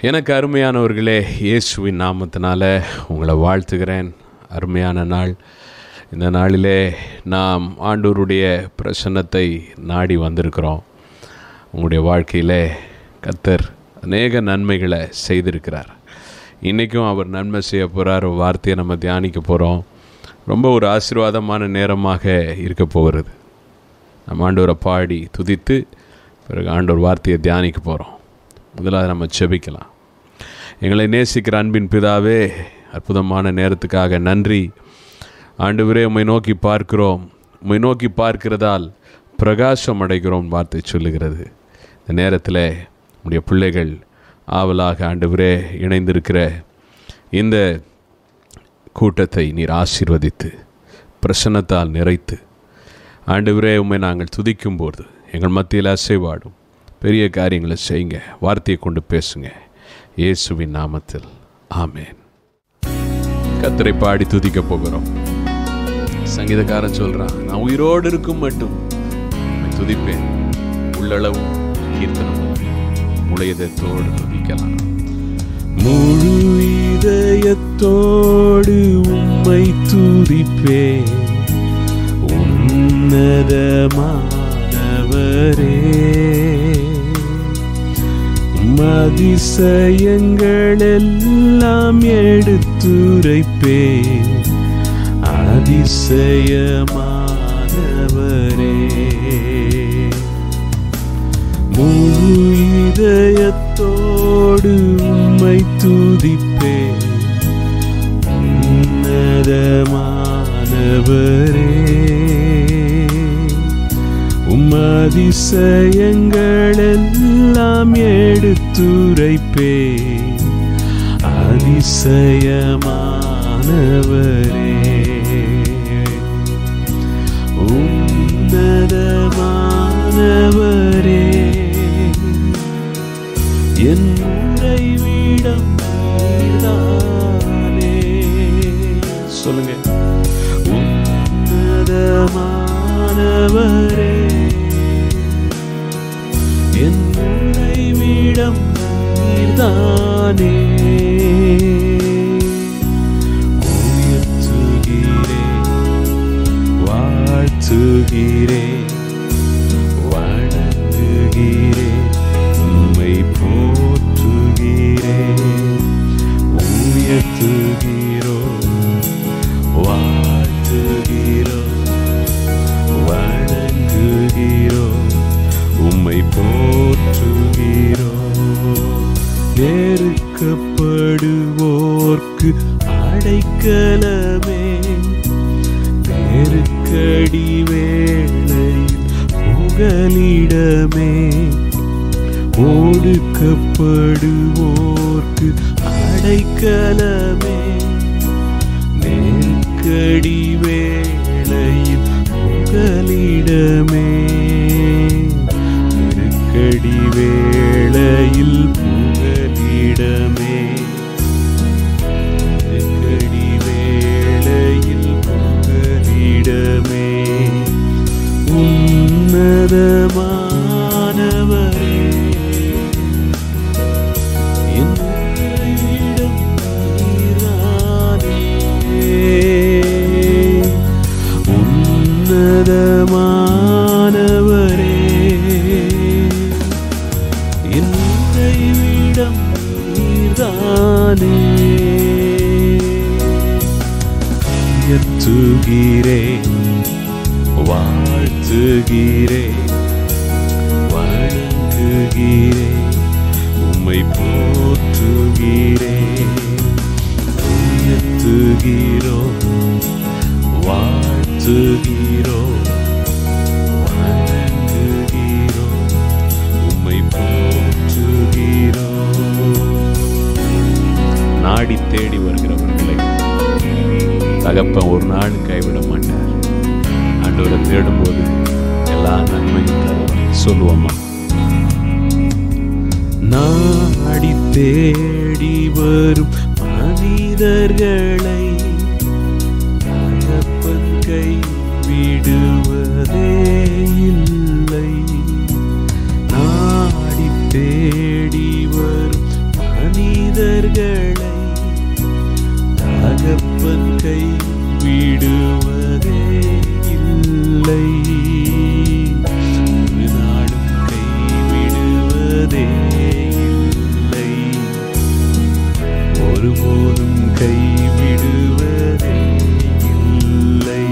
எனக்கு அருமையானவர்களே இயேசுவின் நாமத்தினால உங்களை வாழ்த்துகிறேன் அருமையான நாள் இந்த நாளிலே நாம் ஆண்டவருடைய பிரசன்னத்தை நாடி வந்திருக்கிறோம் உங்களுடைய வாழ்க்கையிலே கத்தர் அநேக நன்மைகளை செய்திருக்கிறார் இன்றைக்கும் அவர் நன்மை செய்ய போகிறார் ஒரு வார்த்தையை நம்ம தியானிக்க போகிறோம் ரொம்ப ஒரு ஆசீர்வாதமான நேரமாக இருக்க போகிறது நம்ம ஆண்டவரை பாடி துதித்து பிறகு ஆண்டவர் வார்த்தையை தியானிக்க போகிறோம் முதலாவது நம்ம செபிக்கலாம் எங்களை நேசிக்கிற அன்பின் பிதாவே அற்புதமான நேரத்துக்காக நன்றி ஆண்டவரே உம்மை நோக்கி பார்க்கிறோம் உம்மை நோக்கி பார்க்கிறதால் பிரகாசம் அடைகிறோம் வார்த்தை சொல்லுகிறது இந்த நேரத்தில் உடைய பிள்ளைகள் ஆவலாக ஆண்டவரே இணைந்திருக்கிற இந்த கூட்டத்தை நீர் ஆசீர்வதித்து பிரசன்னத்தால் நிறைத்து ஆண்டவரே உம்மை நாங்கள் துதிக்கும்போது எங்கள் மத்தியில் அசைவாடும் பெரிய காரியங்களை செய்யுங்க வார்த்தையை கொண்டு பேசுங்க இயேசுவின் நாமத்தில் ஆமேன் கத்தரை பாடி துதிக்க போகிறோம் சங்கீதக்காரன் சொல்றான் நான் உயிரோடு இருக்கும் மட்டும் உம்மை துதிப்பேன் உள்ளளவும் கீர்த்தனம் முளையதத்தோடு துதிக்கலாம் முழு இதயத்தோடு உம்மை துதிப்பேன் உன்னதமானவரே அதிசயங்கள் எல்லாம் எடுத்துரைப்பேன் அதிசயமானவரே முழு இதயத்தோடு உம்மை துதிப்பேன் உன்னதமானவரே உம் அதிசயங்கள் எல்லாம் எடுத்துரைப்பேன் அதிசயமானவரே உன்னதமானவரே என் உறைவிடம் நீர்தானே சொல்லுங்க உன்னதமானவரே என் உறைவிடம் நீர்தானே உயர்த்துகிறேன் வாழ்த்துகிறேன் வணங்குகிறேன் உம்மை போற்றுகிறேன் உயர்த்துகிறோம் வாழ்த்துகிறோம் வணங்குகிறோம் உம்மை போற்றுகிறோம் நெருக்கப்படுவோர்க்கு அடைக்கலமே நெருக்கடி வேளையில் புகலிடமே ஒடுக்கப்படுவோர்க்கு அடைக்கலமே நெருக்கடி வேளையில் புகலிடமே நெருக்கடி வேளையில் புகலிடமே நெருக்கடி வேளையில் புகலிடமே உன்னதமானவரே என் உறைவிடம் நீரானே. உன்னதமானவரே என் உறைவிடம் நீர்தானே உயர்த்துகிறேன் வாழ்த்துகிறேன் வணங்குகிறேன் உம்மை போற்றுகிறேன் உயர்த்துகிறோம் வாழ்த்துகிறோம் வணங்குகிறோம் உம்மை போற்றுகிறோம் நாடி தேடி வருகிறவர்களை தகப்பன் ஒரு நாள் கைவிட மாட்டார் ஆண்டவரை தேடும்போது எல்லா நன்மையும் தருவார் சொல்லுவோமா நாடி தேடி வரும் மனிதர்களை தகப்பன் கை விடுவதே இல்லை நாடி தேடி வரும் மனிதர்களை மனிதர்களை தகப்பன் கை விடுவதே இல்லை ஒரு நாளும் கைவிடுவதே இல்லை ஒருபோதும் கைவிடுவதே இல்லை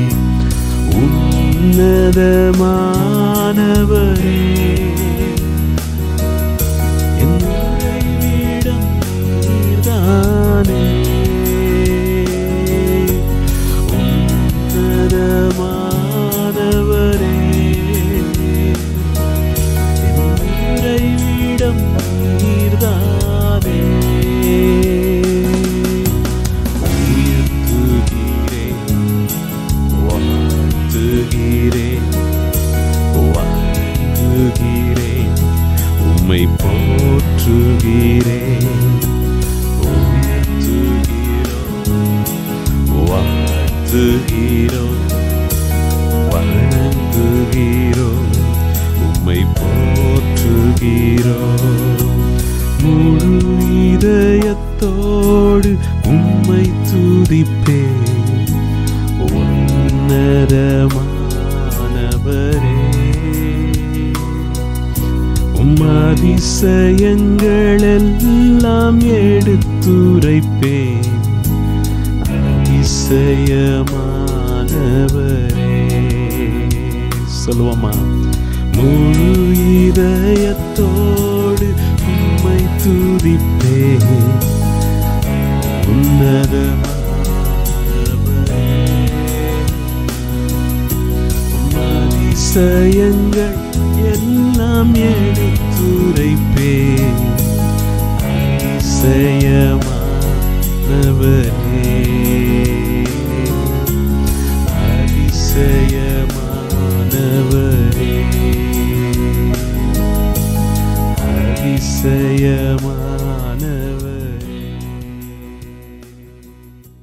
உன்னதமானவரே என் உறைவிடம் நீர்தானே உன்னதமானவரே என் உறைவிடம் நீர்தானே உயர்த்துகிறேன் வாழ்த்துகிறேன் வாழ்த்துகிறேன் உம்மை போற்றுகிறேன் உயர்த்துகிறோம் வாழ்த்துகிறோம் வணங்குகிறோம் உம்மை போற்றுகிறோம் முழு இதயத்தோடு உம்மை துதிப்பேன் உன்னதமானவரே உம் அதிசயங்கள் எல்லாம் எடுத்துரைப்பேன் அதிசயமானவரே சொல்லுவோமா முழு இதயத்தோடு உம்மை துதிப்பேன் உன்னதமானவரே அதிசயங்கள் எல்லாம் எடுத்துரைப்பேன் அதிசயமானவரே அதிசயமானவரே அதிசயமானவரே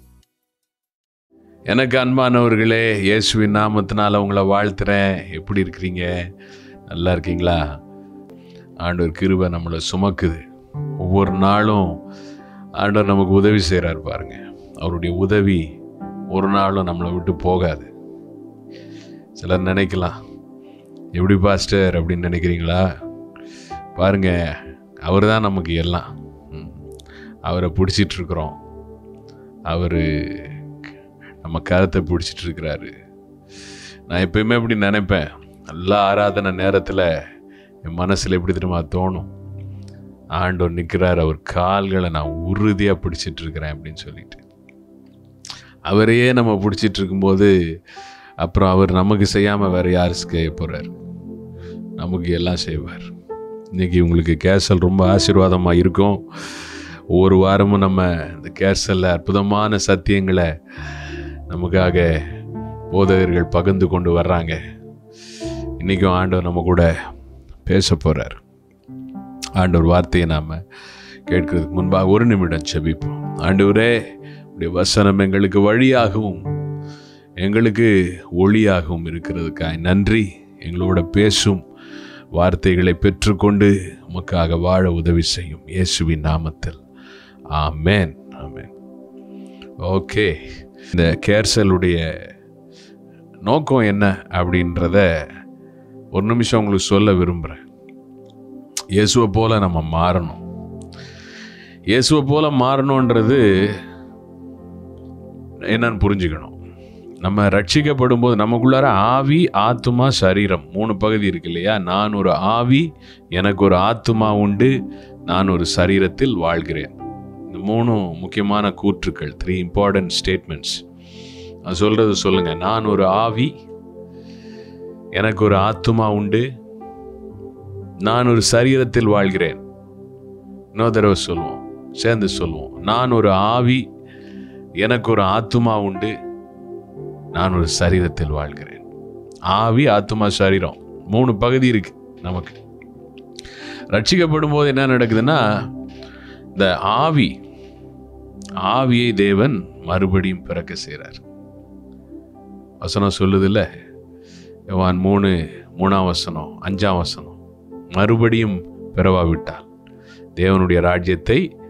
எனக்கு அன்பானவர்களே இயேசுவின் நாமத்தினால உங்களை வாழ்த்துறேன் எப்படி இருக்கிறீங்க நல்லா இருக்கீங்களா ஆண்டவர் கிருபை நம்மளை சுமக்குது ஒவ்வொரு நாளும் ஆண்டவர் நமக்கு உதவி செய்கிறார் பாருங்க அவருடைய உதவி ஒரு நாளும் நம்மளை விட்டு போகாது சிலர் நினைக்கலாம் எப்படி பாஸ்டர் அப்படின்னு நினைக்கிறீங்களா பாருங்க அவர் தான் நமக்கு எல்லாம் ம். அவரை பிடிச்சிட்டு இருக்கிறோம் அவர் நம்ம கருத்தை பிடிச்சிட்டு இருக்கிறாரு நான் எப்பயுமே இப்படி நினைப்பேன் எல்லா ஆராதனை நேரத்தில் என் மனசில் எப்படி தெரியுமா தோணும் ஆண்டவர் நிற்கிறார் அவர் கால்களை நான் உறுதியாக பிடிச்சிட்டு இருக்கிறேன் அப்படின்னு சொல்லிட்டு அவரையே நம்ம பிடிச்சிட்டு இருக்கும்போது அப்புறம் அவர் நமக்கு செய்யாமல் வேறு யார் செய்ய போகிறார் நமக்கு எல்லாம் செய்வார் இன்றைக்கி உங்களுக்கு கேசல் ரொம்ப ஆசீர்வாதமாக இருக்கும் ஒவ்வொரு வாரமும் நம்ம இந்த கேசலில் அற்புதமான சத்தியங்களை நமக்காக போதகர்கள் பகிர்ந்து கொண்டு வர்றாங்க இன்றைக்கும் ஆண்டவர் நம்ம கூட பேச போகிறார் ஆண்டவர் வார்த்தையை நாம் கேட்கறதுக்கு முன்பாக ஒரு நிமிடம் செபிப்போம் ஆண்டவரே உடைய வசனம் எங்களுக்கு வழியாகவும் எங்களுக்கு ஒளியாகவும் இருக்கிறதுக்காய் நன்றி எங்களோட பேசும் வார்த்தைகளை பெற்றுக்கொண்டு உமக்காக வாழ உதவி செய்யும் இயேசுவின் நாமத்தில் ஆமென் ஆமென் ஓகே இந்த கேர்சலுடைய நோக்கம் என்ன அப்படின்றத ஒரு நிமிஷம் உங்களுக்கு சொல்ல விரும்புகிறேன் இயேசுவை போல நம்ம மாறணும் இயேசுவை போல மாறணுன்றது என்னன்னு புரிஞ்சுக்கணும் நம்ம ரட்சிக்கப்படும் போது நமக்குள்ளார ஆவி ஆத்துமா சரீரம் மூணு பகுதி இருக்கு இல்லையா நான் ஒரு ஆவி எனக்கு ஒரு ஆத்துமா உண்டு நான் ஒரு சரீரத்தில் வாழ்கிறேன் இந்த மூணும் முக்கியமான கூற்றுக்கள் த்ரீ இம்பார்ட்டன்ட் ஸ்டேட்மெண்ட்ஸ் நான் சொல்கிறது சொல்லுங்க நான் ஒரு ஆவி எனக்கு ஒரு ஆத்துமா உண்டு நான் ஒரு சரீரத்தில் வாழ்கிறேன் இன்னொரு தடவை சொல்லுவோம் சேர்ந்து சொல்லுவோம் நான் ஒரு ஆவி எனக்கு ஒரு ஆத்துமா உண்டு நான் ஒரு சரீரத்தில் வாழ்கிறேன் ஆவி ஆத்துமா சரீரம் மூணு பகுதி இருக்கு நமக்கு ரட்சிக்கப்படும் போது என்ன நடக்குதுன்னா இந்த ஆவி ஆவியை தேவன் மறுபடியும் பிறக்க செய்கிறார் வசனம் சொல்லுதில்ல யோவான் மூணு மூணாம் வசனம் அஞ்சாம் வசனம் மறுபடியும் பிறவாவிட்டால் தேவனுடைய ராஜ்யத்தை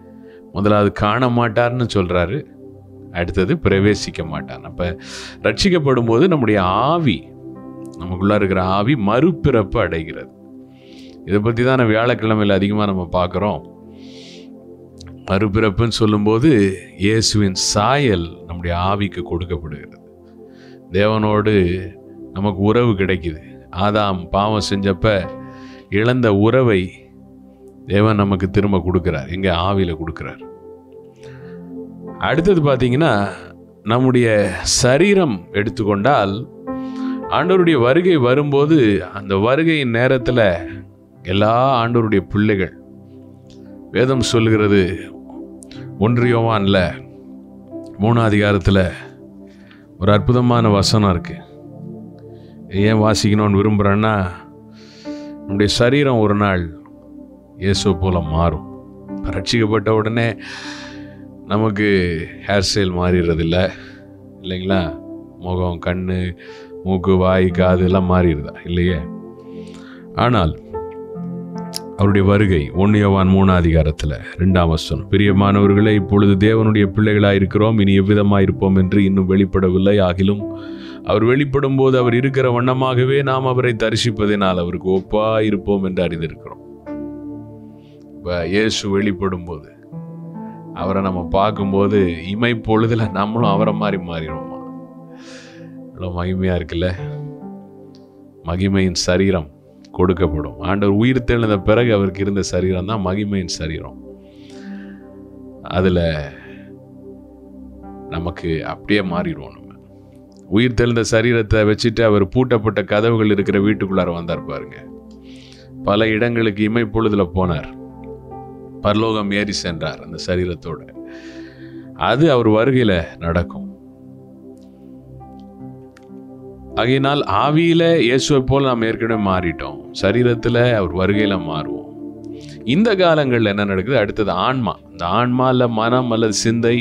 முதலாவது காண மாட்டார்னு சொல்றாரு அடுத்தது பிரவேசிக்க மாட்டார் அப்ப ரட்சிக்கப்படும் போது நம்முடைய ஆவி நமக்குள்ள இருக்கிற ஆவி மறுபிறப்பு அடைகிறது இதை பற்றி தான் நான் வியாழக்கிழமையில் அதிகமாக நம்ம பார்க்குறோம் மறுபிறப்புன்னு சொல்லும்போது இயேசுவின் சாயல் நம்முடைய ஆவிக்கு கொடுக்கப்படுகிறது தேவனோடு நமக்கு உறவு கிடைக்குது ஆதாம் பாவம் செஞ்சப்ப இழந்த உறவை தேவன் நமக்கு திரும்ப கொடுக்கிறார் எங்க ஆவியில கொடுக்கிறார் அடுத்தது பார்த்தீங்கன்னா நம்முடைய சரீரம் எடுத்துக்கொண்டால் ஆண்டவருடைய வருகை வரும்போது அந்த வருகையின் நேரத்தில் எல்லா ஆண்டவருடைய பிள்ளைகள் வேதம் சொல்லுகிறது ஒன்றியோவான்ல மூணாம் அதிகாரத்தில் ஒரு அற்புதமான வசனம் இருக்கு ஏன் வாசிக்கணும்னு விரும்புகிறேன்னா நம்முடைய சரீரம் ஒரு நாள் இயேசு போல மாறும் ரட்சிக்கப்பட்ட உடனே நமக்கு ஹேர் ஸ்டைல் மாறிடுறதில்ல இல்லைங்களா முகம் கண் மூக்கு வாய் காது எல்லாம் மாறிடுதா இல்லையே ஆனால் அவருடைய வருகை ஒன்னியவான் மூணாம் அதிகாரத்தில் ரெண்டாம் வசனம் பிரியமானவர்களே இப்பொழுது தேவனுடைய பிள்ளைகளாய் இருக்கிறோம் இனி எவ்விதமாய் இருப்போம் என்று இன்னும் வெளிப்படவில்லை ஆகிலும் அவர் வெளிப்படும் போது அவர் இருக்கிற வண்ணமாகவே நாம் அவரை தரிசிப்பதினால் அவருக்கு ஒப்பா இருப்போம் என்று அறிந்திருக்கிறோம் இப்போ இயேசு வெளிப்படும் போது அவரை நம்ம பார்க்கும்போது இமை பொழுதுல நம்மளும் அவரை மாதிரி மாறிடுவோமா இவ்வளோ மகிமையா இருக்குல்ல மகிமையின் சரீரம் கொடுக்கப்படும் ஆண்டவர் உயிர் தெழுந்த பிறகு அவருக்கு இருந்த சரீரம் தான் மகிமையின் சரீரம் அதில் நமக்கு அப்படியே மாறிடுவோம் நம்ம உயிர் தெழுந்த சரீரத்தை வச்சுட்டு அவர் பூட்டப்பட்ட கதவுகள் இருக்கிற வீட்டுக்குள்ளார வந்தார் பாருங்க பல இடங்களுக்கு இமை பொழுதுல போனார் பரலோகம் ஏறி சென்றார் அந்த சரீரத்தோட அது அவர் வருகையில நடக்கும் ஆகையினால் ஆவியில இயேசுவை போல நாம் ஏற்கனவே மாறிட்டோம் சரீரத்துல அவர் வருகையில மாறுவோம் இந்த காலங்கள்ல என்ன நடக்குது அடுத்தது ஆன்மா இந்த ஆன்மா இல்ல மனம் அல்லது சிந்தை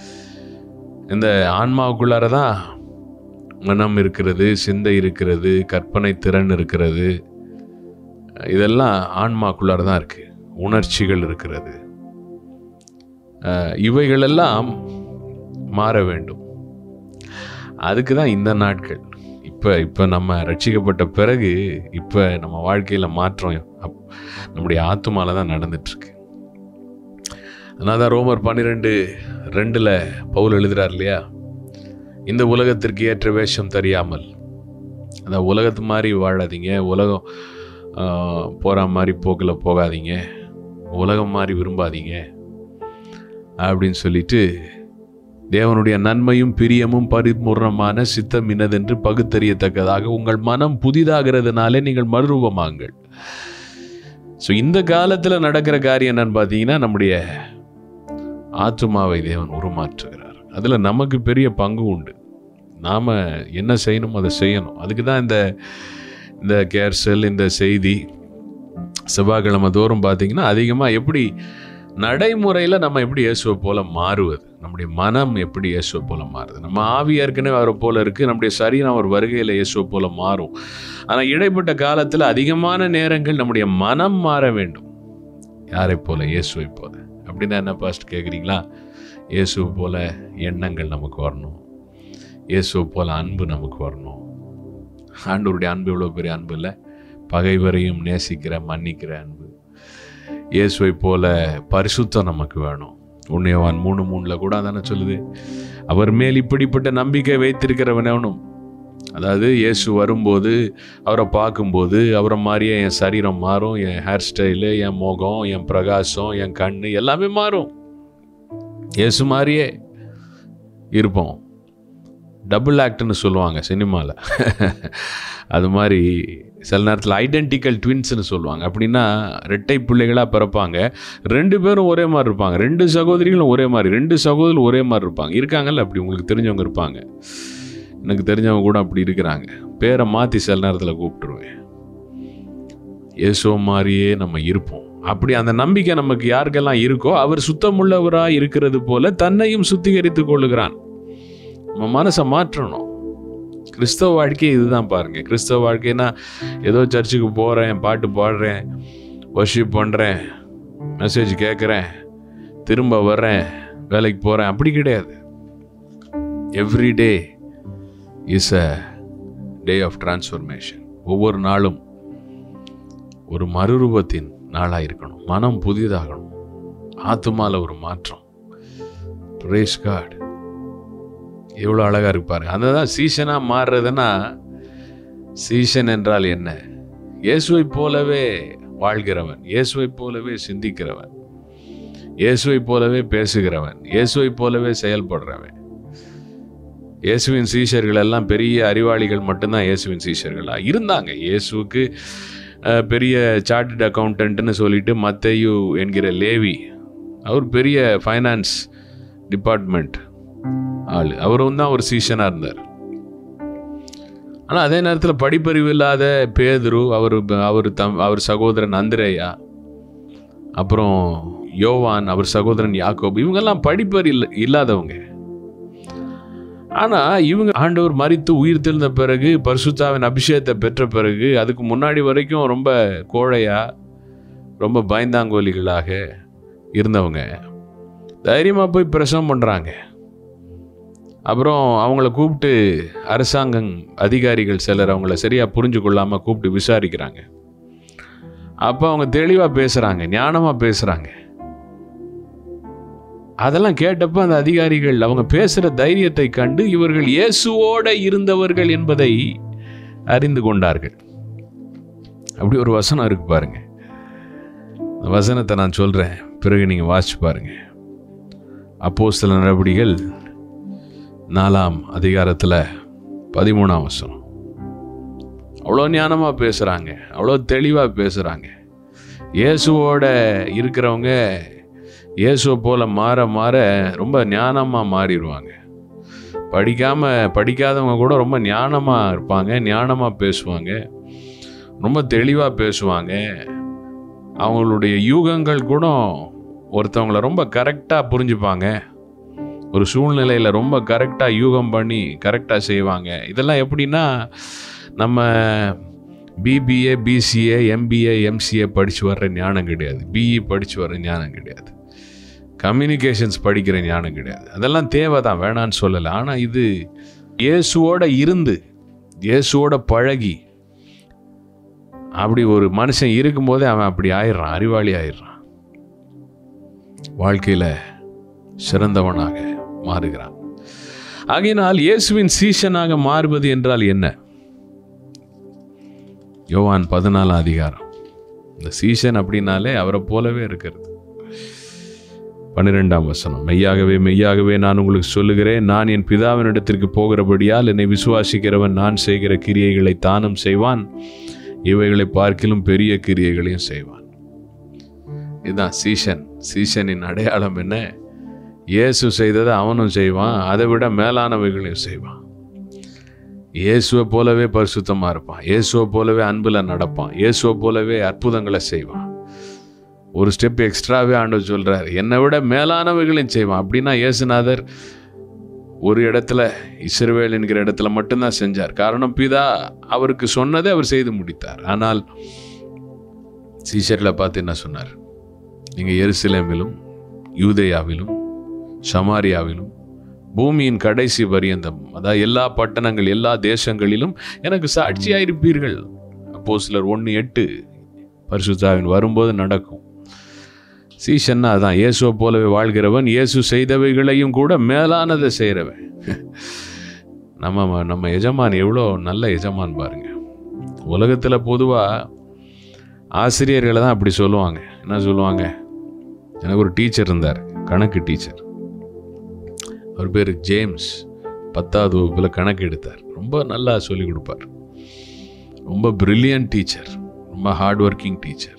இந்த ஆன்மாவுக்குள்ளார தான் மனம் இருக்கிறது சிந்தை இருக்கிறது கற்பனை திறன் இருக்கிறது இதெல்லாம் ஆன்மாக்குள்ளார தான் இருக்கு உணர்ச்சிகள் இருக்கிறது அஹ், இவைகளெல்லாம் மாற வேண்டும் அதுக்கு தான் இந்த நாட்கள் இப்போ இப்போ நம்ம ரட்சிக்கப்பட்ட பிறகு இப்போ நம்ம வாழ்க்கையில் மாற்றம் அப் நம்முடைய ஆத்துமால தான் நடந்துட்டுருக்கு அதனால தான் ரோமர் பன்னிரெண்டு ரெண்டில் பவுல் எழுதுறார் இல்லையா இந்த உலகத்திற்கு ஏற்ற வேஷம் தெரியாமல் அந்த உலகத்து மாதிரி வாழாதீங்க உலகம் ஆஹ், போற மாதிரி போக்கில் போகாதீங்க உலகம் மாதிரி விரும்பாதீங்க அப்படின்னு சொல்லிட்டு தேவனுடைய நன்மையும் பிரியமும் பரிபூர்ணமான சித்தம் இன்னதென்று பகுத்தறியத்தக்கதாக உங்கள் மனம் புதிதாகிறதுனாலே நீங்கள் மறுரூபமாங்கள் ஸோ இந்த காலத்தில் நடக்கிற காரியம் என்னன்னு பார்த்தீங்கன்னா நம்முடைய ஆத்துமாவை தேவன் உருமாற்றுகிறார் அதில் நமக்கு பெரிய பங்கு உண்டு நாம் என்ன செய்யணும் அதை செய்யணும் அதுக்கு தான் இந்த இந்த கேர்சல் இந்த செய்தி செவ்வாய்க்கிழமை தோறும் பார்த்தீங்கன்னா அதிகமாக எப்படி நடைமுறையில் நம்ம எப்படி இயேசுவை போல மாறுவது நம்முடைய மனம் எப்படி இயேசுவை போல மாறுது நம்ம ஆவி ஏற்கனவே அவரை போல இருக்கு நம்முடைய சரீரம் அவர் வருகையில் இயேசுவை போல மாறும் ஆனால் இடைப்பட்ட காலத்தில் அதிகமான நேரங்கள் நம்முடைய மனம் மாற வேண்டும் யாரை போல இயேசுவை போல அப்படின்னா என்ன பாஸ்ட் கேட்குறீங்களா இயேசுவை போல எண்ணங்கள் நமக்கு வரணும் இயேசுவை போல அன்பு நமக்கு வரணும் ஆண்டவருடைய அன்பு எவ்வளோ பெரிய அன்பு இல்லை பகைவரையும் நேசிக்கிற மன்னிக்கிற அன்பு இயேசுவை போல பரிசுத்தம் நமக்கு வேணும் உன்னையவான் மூணு மூணில் கூட தானே சொல்லுது அவர் மேல் இப்படிப்பட்ட நம்பிக்கை வைத்திருக்கிறவனவனும் அதாவது இயேசு வரும்போது அவரை பார்க்கும்போது அவரை மாதிரியே என் சரீரம் மாறும் என் ஹேர் ஸ்டைலு என் முகம் என் பிரகாசம் என் கண் எல்லாமே மாறும் இயேசு மாதிரியே இருப்போம் டபுள் ஆக்ட்னு சொல்லுவாங்க சினிமாவில் அது மாதிரி சில நேரத்தில் ஐடென்டிக்கல் ட்வின்ஸ்னு சொல்லுவாங்க அப்படின்னா ரெட்டை பிள்ளைகளாக பிறப்பாங்க ரெண்டு பேரும் ஒரே மாதிரி இருப்பாங்க ரெண்டு சகோதரிகளும் ஒரே மாதிரி ரெண்டு சகோதரிகள் ஒரே மாதிரி இருப்பாங்க இருக்காங்கல்ல அப்படி உங்களுக்கு தெரிஞ்சவங்க இருப்பாங்க எனக்கு தெரிஞ்சவங்க கூட அப்படி இருக்கிறாங்க பேரை மாற்றி சில நேரத்தில் கூப்பிட்டுருவேன் இயேசுவ மாதிரியே நம்ம இருப்போம் அப்படி அந்த நம்பிக்கை நமக்கு யாருக்கெல்லாம் இருக்கோ அவர் சுத்தமுள்ளவராக இருக்கிறது போல தன்னையும் சுத்திகரித்துக் கொள்ளுகிறான் நம்ம மனசை மாற்றணும் கிறிஸ்தவ வாழ்க்கை இதுதான் பாருங்க கிறிஸ்தவ வாழ்க்கைனா ஏதோ சர்ச்சுக்கு போகிறேன் பாட்டு பாடுறேன் வர்ஷிப் பண்ணுறேன் மெசேஜ் கேட்குறேன் திரும்ப வர்றேன் வேலைக்கு போகிறேன் அப்படி கிடையாது every day is a day of transformation ஒவ்வொரு நாளும் ஒரு மறுரூபத்தின் நாளாக இருக்கணும் மனம் புதிதாகணும் ஆத்துமால ஒரு மாற்றம் பிரேஸ் காட் எவ்வளோ அழகாக இருப்பாரு அதுதான் சீசனாக மாறுறதுன்னா சீசன் என்றால் என்ன இயேசுவை போலவே வாழ்கிறவன் இயேசுவை போலவே சிந்திக்கிறவன் இயேசுவை போலவே பேசுகிறவன் இயேசுவை போலவே செயல்படுறவன் இயேசுவின் சீஷர்கள் எல்லாம் பெரிய அறிவாளிகள் மட்டும்தான் இயேசுவின் சீஷர்களா இருந்தாங்க இயேசுவுக்கு அஹ், பெரிய சார்ட்டட் அக்கௌண்டன்ட்னு சொல்லிட்டு மத்தையு என்கிற லேவி அவர் பெரிய ஃபைனான்ஸ் டிபார்ட்மெண்ட் ஆள் அவரும் தான் ஒரு சீஷனாக இருந்தார் ஆனால் அதே நேரத்தில் படிப்பறிவு இல்லாத பேதுரு அவர் அவர் தம் அவர் சகோதரன் அந்திரேயா அப்புறம் யோவான் அவர் சகோதரன் யாக்கோபு இவங்கெல்லாம் படிப்பறி இல்ல இல்லாதவங்க ஆனால் இவங்க ஆண்டவர் மறித்து உயிர் தெழுந்த பிறகு பரிசுத்தாவின் அபிஷேகத்தை பெற்ற பிறகு அதுக்கு முன்னாடி வரைக்கும் ரொம்ப கோழையா ரொம்ப பயந்தாங்கோலிகளாக இருந்தவங்க தைரியமாக போய் பிரசவம் பண்ணுறாங்க அப்புறம் அவங்கள கூப்பிட்டு அரசாங்கம் அதிகாரிகள் சிலர் அவங்கள சரியாக புரிஞ்சு கொள்ளாமல் கூப்பிட்டு விசாரிக்கிறாங்க அப்போ அவங்க தெளிவாக பேசுகிறாங்க ஞானமாக பேசுகிறாங்க அதெல்லாம் கேட்டப்போ அந்த அதிகாரிகள் அவங்க பேசுகிற தைரியத்தை கண்டு இவர்கள் இயேசுவோட இருந்தவர்கள் என்பதை அறிந்து கொண்டார்கள் அப்படி ஒரு வசனம் இருக்கு பாருங்க அந்த வசனத்தை நான் சொல்கிறேன் பிறகு நீங்கள் வாசிச்சு பாருங்க அப்போ சில நடவடிக்கைகள் நாலாம் அதிகாரத்தில் பதிமூணாம் வசனம் அவ்வளோ ஞானமாக பேசுகிறாங்க அவ்வளோ தெளிவாக பேசுகிறாங்க இயேசுவோட இருக்கிறவங்க இயேசுவை போல மாற மாற ரொம்ப ஞானமாக மாறிடுவாங்க படிக்காமல் படிக்காதவங்க கூட ரொம்ப ஞானமாக இருப்பாங்க ஞானமாக பேசுவாங்க ரொம்ப தெளிவாக பேசுவாங்க அவங்களுடைய யூகங்கள் கூட ஒருத்தவங்கள ரொம்ப கரெக்டாக புரிஞ்சுப்பாங்க ஒரு சூழ்நிலையில் ரொம்ப கரெக்டாக யூகம் பண்ணி கரெக்டாக செய்வாங்க இதெல்லாம் எப்படின்னா நம்ம பிபிஏ பிசிஏ எம்பிஏ எம்சிஏ படித்து வர்ற ஞானம் கிடையாது பிஇ படித்து வர்ற ஞானம் கிடையாது கம்யூனிகேஷன்ஸ் படிக்கிற ஞானம் கிடையாது அதெல்லாம் தேவை தான் வேணான்னு சொல்லலை ஆனால் இது இயேசுவோட இருந்து இயேசுவோட பழகி அப்படி ஒரு மனுஷன் இருக்கும்போதே அவன் அப்படி ஆயிடுறான் அறிவாளி ஆயிடுறான் வாழ்க்கையில் சிறந்தவனாக மாறுகிறான் ஆகையினால் இயேசுவின் சீஷனாக மாறுவது என்றால் என்ன யோவான் பதினாலாம் அதிகாரம் இந்த சீசன் அப்படின்னாலே அவரை போலவே இருக்கிறது பன்னிரெண்டாம் வசனம் மெய்யாகவே மெய்யாகவே நான் உங்களுக்கு சொல்லுகிறேன் நான் என் பிதாவினிடத்திற்கு போகிறபடியால் என்னை விசுவாசிக்கிறவன் நான் செய்கிற கிரியைகளை தானும் செய்வான் இவைகளை பார்க்கிலும் பெரிய கிரியைகளையும் செய்வான் இதுதான் சீசன் சீசனின் அடையாளம் என்ன இயேசு செய்ததை அவனும் செய்வான் அதை விட மேலானவைகளையும் செய்வான் இயேசுவை போலவே பரிசுத்தமாக இருப்பான் இயேசுவை போலவே அன்பில் நடப்பான் இயேசுவை போலவே அற்புதங்களை செய்வான் ஒரு ஸ்டெப் எக்ஸ்ட்ராவே ஆண்டவர் சொல்கிறார் என்னை விட மேலானவைகளையும் செய்வான் அப்படின்னா இயேசுநாதர் ஒரு இடத்துல இஸ்ரவேல் என்கிற இடத்துல மட்டும்தான் செஞ்சார் காரணம் பிதா அவருக்கு சொன்னதை அவர் செய்து முடித்தார் ஆனால் சீஷரில் பார்த்து என்ன சொன்னார் நீங்கள் எருசலேமிலும் யூதேயாவிலும் சமாரியாவிலும் பூமியின் கடைசி பரியந்தம் அதாவது எல்லா பட்டணங்கள் எல்லா தேசங்களிலும் எனக்கு சாட்சியாக இருப்பீர்கள் அப்போ சிலர் ஒன்று எட்டு பரிசுத்தாவின் வரும்போது நடக்கும் சீஷன்னா அதான் இயேசுவை போலவே வாழ்கிறவன் இயேசு செய்தவைகளையும் கூட மேலானதை செய்கிறவன் நம்ம நம்ம எஜமான் எவ்வளோ நல்ல எஜமான் பாருங்க உலகத்தில் பொதுவாக ஆசிரியர்களை தான் அப்படி சொல்லுவாங்க என்ன சொல்லுவாங்க எனக்கு ஒரு டீச்சர் இருந்தார் கணக்கு டீச்சர் அவர் பேர் ஜேம்ஸ் பத்தாவது வகுப்பில் கணக்கு எடுத்தார் ரொம்ப நல்லா சொல்லிக் கொடுப்பார் ரொம்ப பிரில்லியன்ட் டீச்சர் ரொம்ப ஹார்ட் ஒர்க்கிங் டீச்சர்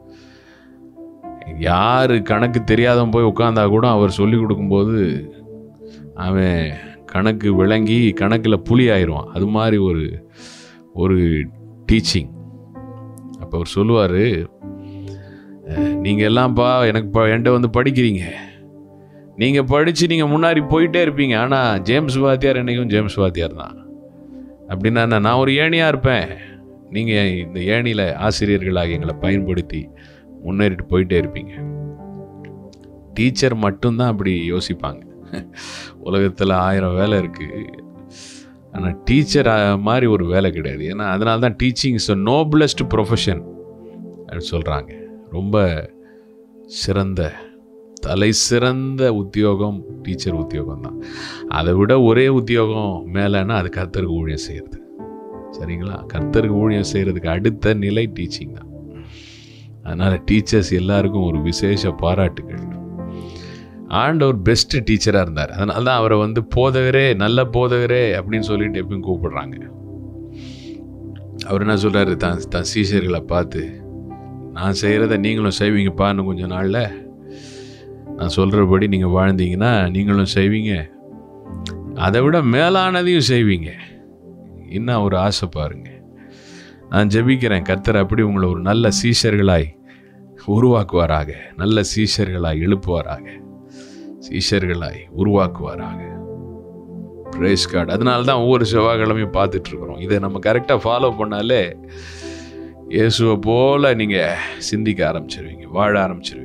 யார் கணக்கு தெரியாதவன் போய் உட்காந்தா கூட அவர் சொல்லி கொடுக்கும்போது அவன் கணக்கு விளங்கி கணக்கில் புலி ஆயிடுவான் அது மாதிரி ஒரு ஒரு டீச்சிங் அப்போ அவர் சொல்லுவார் நீங்கள் எல்லாம்ப்பா எனக்கு ப என்கிட்ட வந்து படிக்கிறீங்க நீங்கள் படித்து நீங்கள் முன்னாடி போயிட்டே இருப்பீங்க ஆனால் ஜேம்ஸ் வாத்தியார் என்றைக்கும் ஜேம்ஸ் வாத்தியார் தான் அப்படின்னா என்ன, நான் ஒரு ஏணியாக இருப்பேன் நீங்கள் இந்த ஏணியில் ஆசிரியர்களாக எங்களை பயன்படுத்தி முன்னேறிட்டு போயிட்டே இருப்பீங்க டீச்சர் மட்டும்தான் அப்படி யோசிப்பாங்க உலகத்தில் ஆயிரம் வேலை இருக்குது ஆனால் டீச்சர் மாதிரி ஒரு வேலை கிடையாது ஏன்னா அதனால தான் teaching is a noblest profession அப்படின்னு சொல்கிறாங்க ரொம்ப சிறந்த தலை சிறந்த உத்தியோகம் டீச்சர் உத்தியோகம் தான் அதை விட ஒரே உத்தியோகம் மேலேன்னா அது கர்த்தருக்கு ஊழியம் செய்கிறது சரிங்களா கர்த்தருக்கு ஊழியம் செய்கிறதுக்கு அடுத்த நிலை டீச்சிங் தான் அதனால் டீச்சர்ஸ் எல்லாருக்கும் ஒரு விசேஷ பாராட்டுகள் ஆண்டவர் பெஸ்ட் டீச்சராக இருந்தார் அதனால தான் அவரை வந்து போதகரே நல்ல போதகரே அப்படின்னு சொல்லிட்டு எப்பயும் கூப்பிடுறாங்க அவர் என்ன சொல்கிறாரு தான் தன் சீஷர்களை பார்த்து நான் செய்கிறத நீங்களும் செய்வீங்கப்பா இன்னும் கொஞ்ச நாளில் நான் சொல்கிறபடி நீங்கள் வாழ்ந்தீங்கன்னா நீங்களும் செய்வீங்க அதை விட மேலானதையும் செய்வீங்க இன்னும் ஒரு ஆசை பாருங்க நான் ஜெபிக்கிறேன் கர்த்தர் அப்படி உங்களை ஒரு நல்ல சீஷர்களாய் உருவாக்குவாராக நல்ல சீஷர்களாய் எழுப்புவாராக சீஷர்களாய் உருவாக்குவாராக பிரேஸ் கார்டு அதனால தான் ஒவ்வொரு செவ்வாய்க்கிழமையும் பார்த்துட்டு இருக்கிறோம் இதை நம்ம கரெக்டாக ஃபாலோ பண்ணாலே இயேசுவை போல நீங்கள் சிந்திக்க ஆரம்பிச்சிருவீங்க வாழ ஆரம்பிச்சிருவீங்க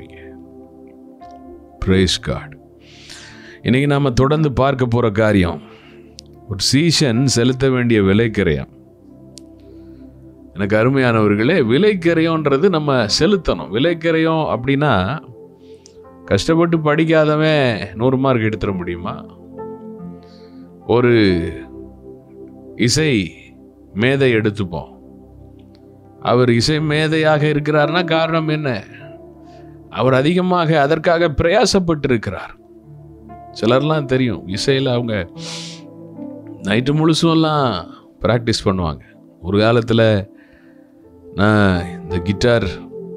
பிரேஸ் கார்டு இன்னைக்கு நாம் தொடர்ந்து பார்க்க போகிற காரியம் ஒரு சீசன் செலுத்த வேண்டிய விலைக்கரையம் எனக்கு அருமையானவர்களே விலைக்கரையோன்றது நம்ம செலுத்தணும் விலைக்கரையம் அப்படின்னா கஷ்டப்பட்டு படிக்காதவன் நூறு மார்க் எடுத்துட முடியுமா ஒரு இசை மேதை எடுத்துப்போம் அவர் இசை மேதையாக இருக்கிறார்னா காரணம் என்ன அவர் அதிகமாக அதற்காக பிரயாசப்பட்டு இருக்கிறார் சிலர்லாம் தெரியும் இசையில் அவங்க நைட்டு முழுசும்லாம் ப்ராக்டிஸ் பண்ணுவாங்க ஒரு காலத்தில் நான் இந்த கிட்டார்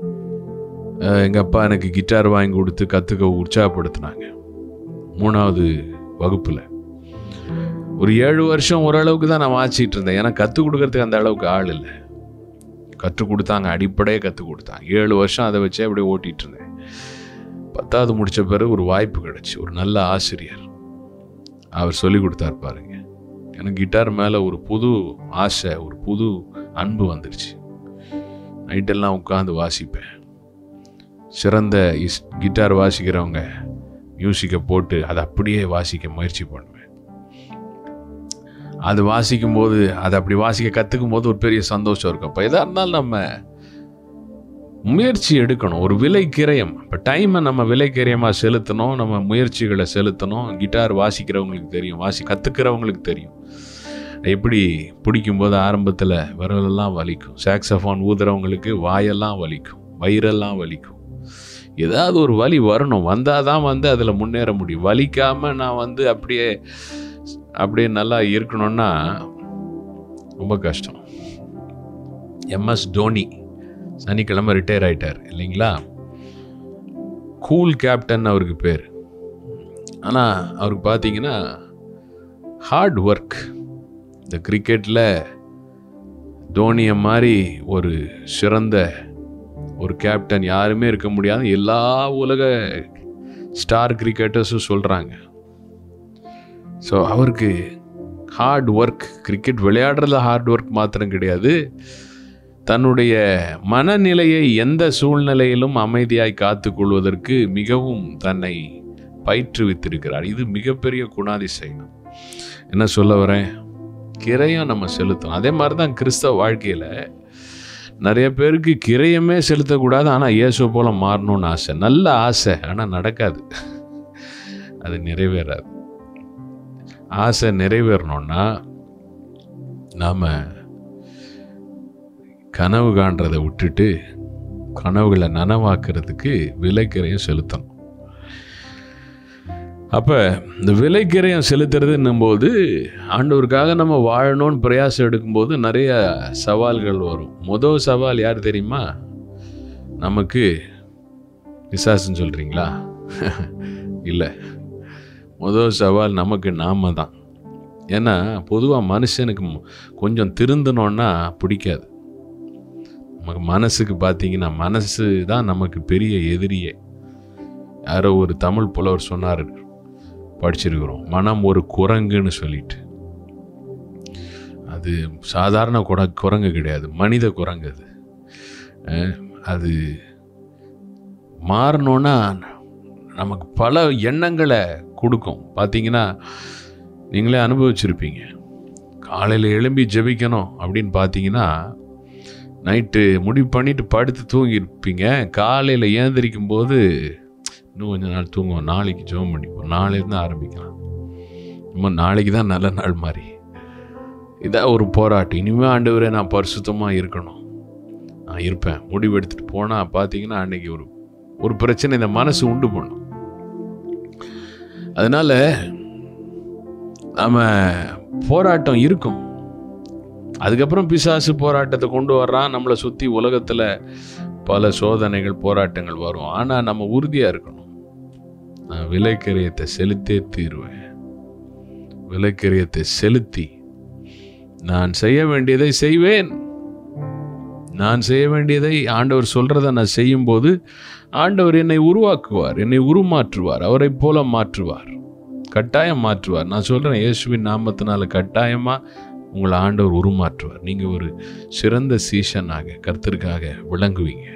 எங்கள் அப்பா எனக்கு கிட்டார் வாங்கி கொடுத்து கற்றுக்க உற்சாகப்படுத்தினாங்க மூணாவது வகுப்பில் ஒரு ஏழு வருஷம் ஓரளவுக்கு தான் நான் வாசிச்சிட்டு இருந்தேன் ஏன்னா கற்றுக் கொடுக்கறதுக்கு அந்த அளவுக்கு ஆள் இல்லை கற்றுக் கொடுத்தாங்க அடிப்படையே கற்றுக் கொடுத்தாங்க ஏழு வருஷம் அதை வச்சே அப்படியே ஓட்டிகிட்டு இருந்தேன் பத்தாவது முடித்த பிறகு ஒரு வாய்ப்பு கிடச்சி ஒரு நல்ல ஆசிரியர் அவர் சொல்லி கொடுத்தார் பாருங்க எனக்கு கிட்டார் மேலே ஒரு புது ஆசை ஒரு புது அன்பு வந்துடுச்சு நைட்டெல்லாம் உட்காந்து வாசிப்பேன் சிறந்த இஸ் கிட்டார் வாசிக்கிறவங்க மியூசிக்கை போட்டு அதை அப்படியே வாசிக்க முயற்சி பண்ணுவேன் அது வாசிக்கும் போது அதை அப்படி வாசிக்க கற்றுக்கும் போது ஒரு பெரிய சந்தோஷம் இருக்கும் இப்போ எதாக இருந்தாலும் நம்ம முயற்சி எடுக்கணும் ஒரு விலை கிரயம் இப்போ டைமை நம்ம விலை கிரயமாக செலுத்தணும் நம்ம முயற்சிகளை செலுத்தணும் கிட்டார் வாசிக்கிறவங்களுக்கு தெரியும் வாசி கற்றுக்கிறவங்களுக்கு தெரியும் எப்படி பிடிக்கும்போது ஆரம்பத்தில் விரலெல்லாம் வலிக்கும் சாக்ஸஃபான் ஊதுறவங்களுக்கு வாயெல்லாம் வலிக்கும் வயிறெல்லாம் வலிக்கும் ஏதாவது ஒரு வலி வரணும் வந்தால் தான் வந்து அதில் முன்னேற முடியும் வலிக்காமல் நான் வந்து அப்படியே அப்படியே நல்லா இருக்கணும்னா ரொம்ப கஷ்டம் எம்எஸ் தோனி சனிக்கிழமை ரிட்டையர் ஆயிட்டார் இல்லைங்களா கூல் கேப்டன் அவருக்கு பேர் ஆனால் அவருக்கு பார்த்தீங்கன்னா ஹார்ட் ஒர்க் இந்த கிரிக்கெட்டில் தோனியை மாதிரி ஒரு சிறந்த ஒரு கேப்டன் யாருமே இருக்க முடியாது எல்லா உலக ஸ்டார் கிரிக்கெட்டர்ஸும் சொல்கிறாங்க ஸோ அவருக்கு ஹார்ட் ஒர்க் கிரிக்கெட் விளையாடுறதுல ஹார்ட் ஒர்க் மாத்திரம் கிடையாது தன்னுடைய மனநிலையை எந்த சூழ்நிலையிலும் அமைதியாய் காத்துக்கொள்வதற்கு மிகவும் தன்னை பயிற்றுவித்திருக்கிறார் இது மிகப்பெரிய குணாதிசயம் என்ன சொல்ல வரேன் கிரையும் நம்ம செலுத்தணும் அதே மாதிரி தான் கிறிஸ்தவ வாழ்க்கையில் நிறைய பேருக்கு கிரையமே செலுத்தக்கூடாது ஆனால் இயேசு போல மாறணும்னு ஆசை நல்ல ஆசை ஆனால் நடக்காது அது நிறைவேறாது ஆசை நிறைவேறணும்னா நாம் கனவு காண்றதை விட்டுட்டு கனவுகளை நனவாக்குறதுக்கு விலைக்கிரையும் செலுத்தணும் அப்போ இந்த விலைக்கிரையும் செலுத்துறதுன்னும் போது ஆண்டவருக்காக நம்ம வாழணும்னு பிரயாசம் எடுக்கும்போது நிறைய சவால்கள் வரும் முதல் சவால் யார் தெரியுமா நமக்கு விசாசம் சொல்கிறீங்களா இல்லை முதல் சவால் நமக்கு நாம தான் ஏன்னா பொதுவாக மனுஷனுக்கு ம- கொஞ்சம் திருந்தணும்னா பிடிக்காது நமக்கு மனசுக்கு பார்த்தீங்கன்னா மனசு தான் நமக்கு பெரிய எதிரியே யாரோ ஒரு தமிழ் புலவர் சொன்னார் படிச்சிருக்கிறோம் மனம் ஒரு குரங்குன்னு சொல்லிட்டு அது சாதாரண குர குரங்கு கிடையாது மனித குரங்கு அது அஹ், அது மாறணும்னா நமக்கு பல எண்ணங்களை கொடுக்கும் பார்த்தீங்கன்னா நீங்களே அனுபவிச்சிருப்பீங்க காலையில் எழும்பி ஜெபிக்கணும் அப்படின்னு பார்த்தீங்கன்னா நைட்டு முடிவு பண்ணிட்டு படுத்து தூங்கியிருப்பீங்க காலையில் ஏந்திரிக்கும் போது இன்னும் கொஞ்ச நாள் தூங்குவோம் நாளைக்கு ஜெபம் பண்ணிப்போம் நாளையிலேருந்து ஆரம்பிக்கலாம் நம்ம நாளைக்கு தான் நல்ல நாள் மாதிரி இதான் ஒரு போராட்டம் இனிமேல் ஆண்டவரே நான் பரிசுத்தமாக இருக்கணும் நான் இருப்பேன் முடிவு எடுத்துகிட்டு போனால் பார்த்தீங்கன்னா அன்னைக்கு ஒரு ஒரு பிரச்சனை இந்த மனசு உண்டு பண்ணும் அதனால நம்ம போராட்டம் இருக்கும் அதுக்கப்புறம் பிசாசு போராட்டத்தை கொண்டு வர்றான் நம்மளை சுற்றி உலகத்தில் பல சோதனைகள் போராட்டங்கள் வரும் ஆனால் நம்ம உறுதியாக இருக்கணும் நான் விலைக்கரியத்தை செலுத்தே தீருவேன் விலைக்கரியத்தை செலுத்தி நான் செய்ய வேண்டியதை செய்வேன் நான் செய்ய வேண்டியதை ஆண்டவர் சொல்றதை நான் செய்யும்போது ஆண்டவர் என்னை உருவாக்குவார் என்னை உருமாற்றுவார் அவரை போல மாற்றுவார் கட்டாயம் மாற்றுவார் நான் சொல்றேன் இயேசுவின் நாமத்தினால கட்டாயமா உங்களை ஆண்டவர் உருமாற்றுவார் நீங்க ஒரு சிறந்த சீஷனாக கர்த்தருக்காக விளங்குவீங்க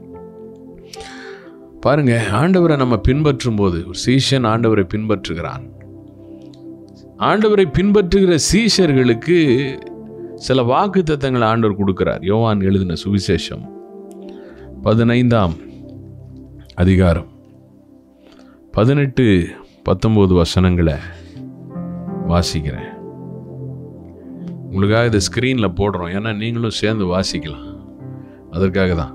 பாருங்க ஆண்டவரை நம்ம பின்பற்றும் போது ஒரு சீஷன் ஆண்டவரை பின்பற்றுகிறான் ஆண்டவரை பின்பற்றுகிற சீஷர்களுக்கு சில வாக்கு தத்தங்களை ஆண்டவர் கொடுக்கிறார் யோவான் எழுதின சுவிசேஷம் பதினைந்தாம் அதிகாரம் பதினெட்டு பத்தொன்பது வசனங்களை வாசிக்கிறேன் உங்களுக்காக இதை ஸ்க்ரீனில் போடுறோம் ஏன்னா நீங்களும் சேர்ந்து வாசிக்கலாம் அதற்காக தான்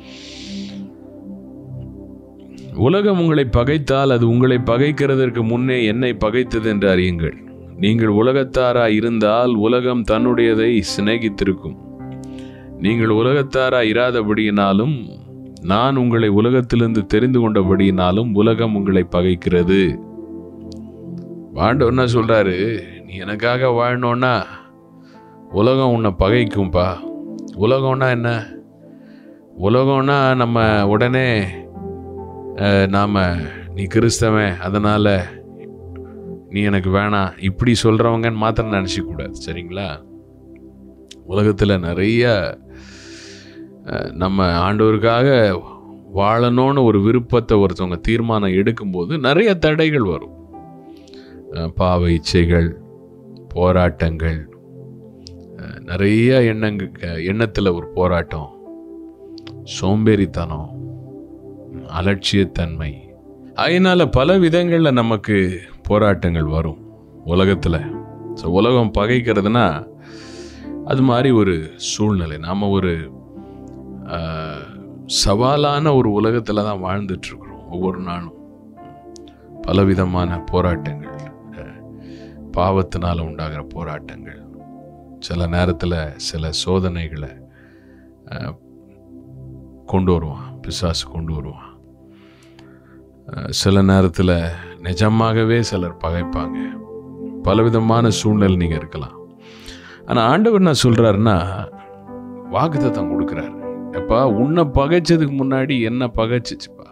உலகம் உங்களை பகைத்தால் அது உங்களை பகைக்கிறதற்கு முன்னே என்னை பகைத்தது என்று அறியுங்கள் நீங்கள் உலகத்தாராய் இருந்தால் உலகம் தன்னுடையதை சிநேகித்திருக்கும் நீங்கள் உலகத்தாராய் இராதபடியினாலும் நான் உங்களை உலகத்திலிருந்து தெரிந்து கொண்டபடியினாலும் உலகம் உங்களை பகைக்கிறது ஆண்டவர் என்ன சொல்றாரு நீ எனக்காக வாழணும்னா உலகம் உன்னை பகைக்கும்பா உலகம்னா என்ன உலகம்னா நம்ம உடனே அஹ், நாம நீ கிறிஸ்தவன் அதனால நீ எனக்கு வேணாம் இப்படி சொல்கிறவங்கன்னு மாத்திரம் நினச்சிக்க கூடாது சரிங்களா உலகத்தில் நிறைய அஹ், நம்ம ஆண்டவருக்காக வாழணும்னு ஒரு விருப்பத்தை ஒருத்தவங்க தீர்மானம் எடுக்கும்போது நிறைய தடைகள் வரும் அஹ், பாவ இச்சைகள் போராட்டங்கள் அஹ், நிறைய எண்ணங்க எண்ணத்தில் ஒரு போராட்டம் சோம்பேறித்தனம் அலட்சியத்தன்மை அதனால பல விதங்களில் நமக்கு போராட்டங்கள் வரும் உலகத்தில் ஸோ உலகம் பகைக்கிறதுனா அது மாதிரி ஒரு சூழ்நிலை நாம் ஒரு ஆஹ், சவாலான ஒரு உலகத்தில் தான் வாழ்ந்துட்டுருக்குறோம் ஒவ்வொரு நாளும் பலவிதமான போராட்டங்கள் அஹ், பாவத்தினால் உண்டாகிற போராட்டங்கள் சில நேரத்தில் சில சோதனைகளை அஹ், கொண்டு வருவான் பிசாசு கொண்டு வருவான் அஹ், சில நேரத்தில் நிஜமாகவே சிலர் பகைப்பாங்க பலவிதமான சூழ்நிலை நீங்கள் இருக்கலாம் ஆனால் ஆண்டவர் என்ன சொல்கிறாருன்னா வாக்குத்தத்தம் கொடுக்குறாரு எப்பா உன்னை பகைச்சதுக்கு முன்னாடி என்ன பகைச்சிச்சுப்பா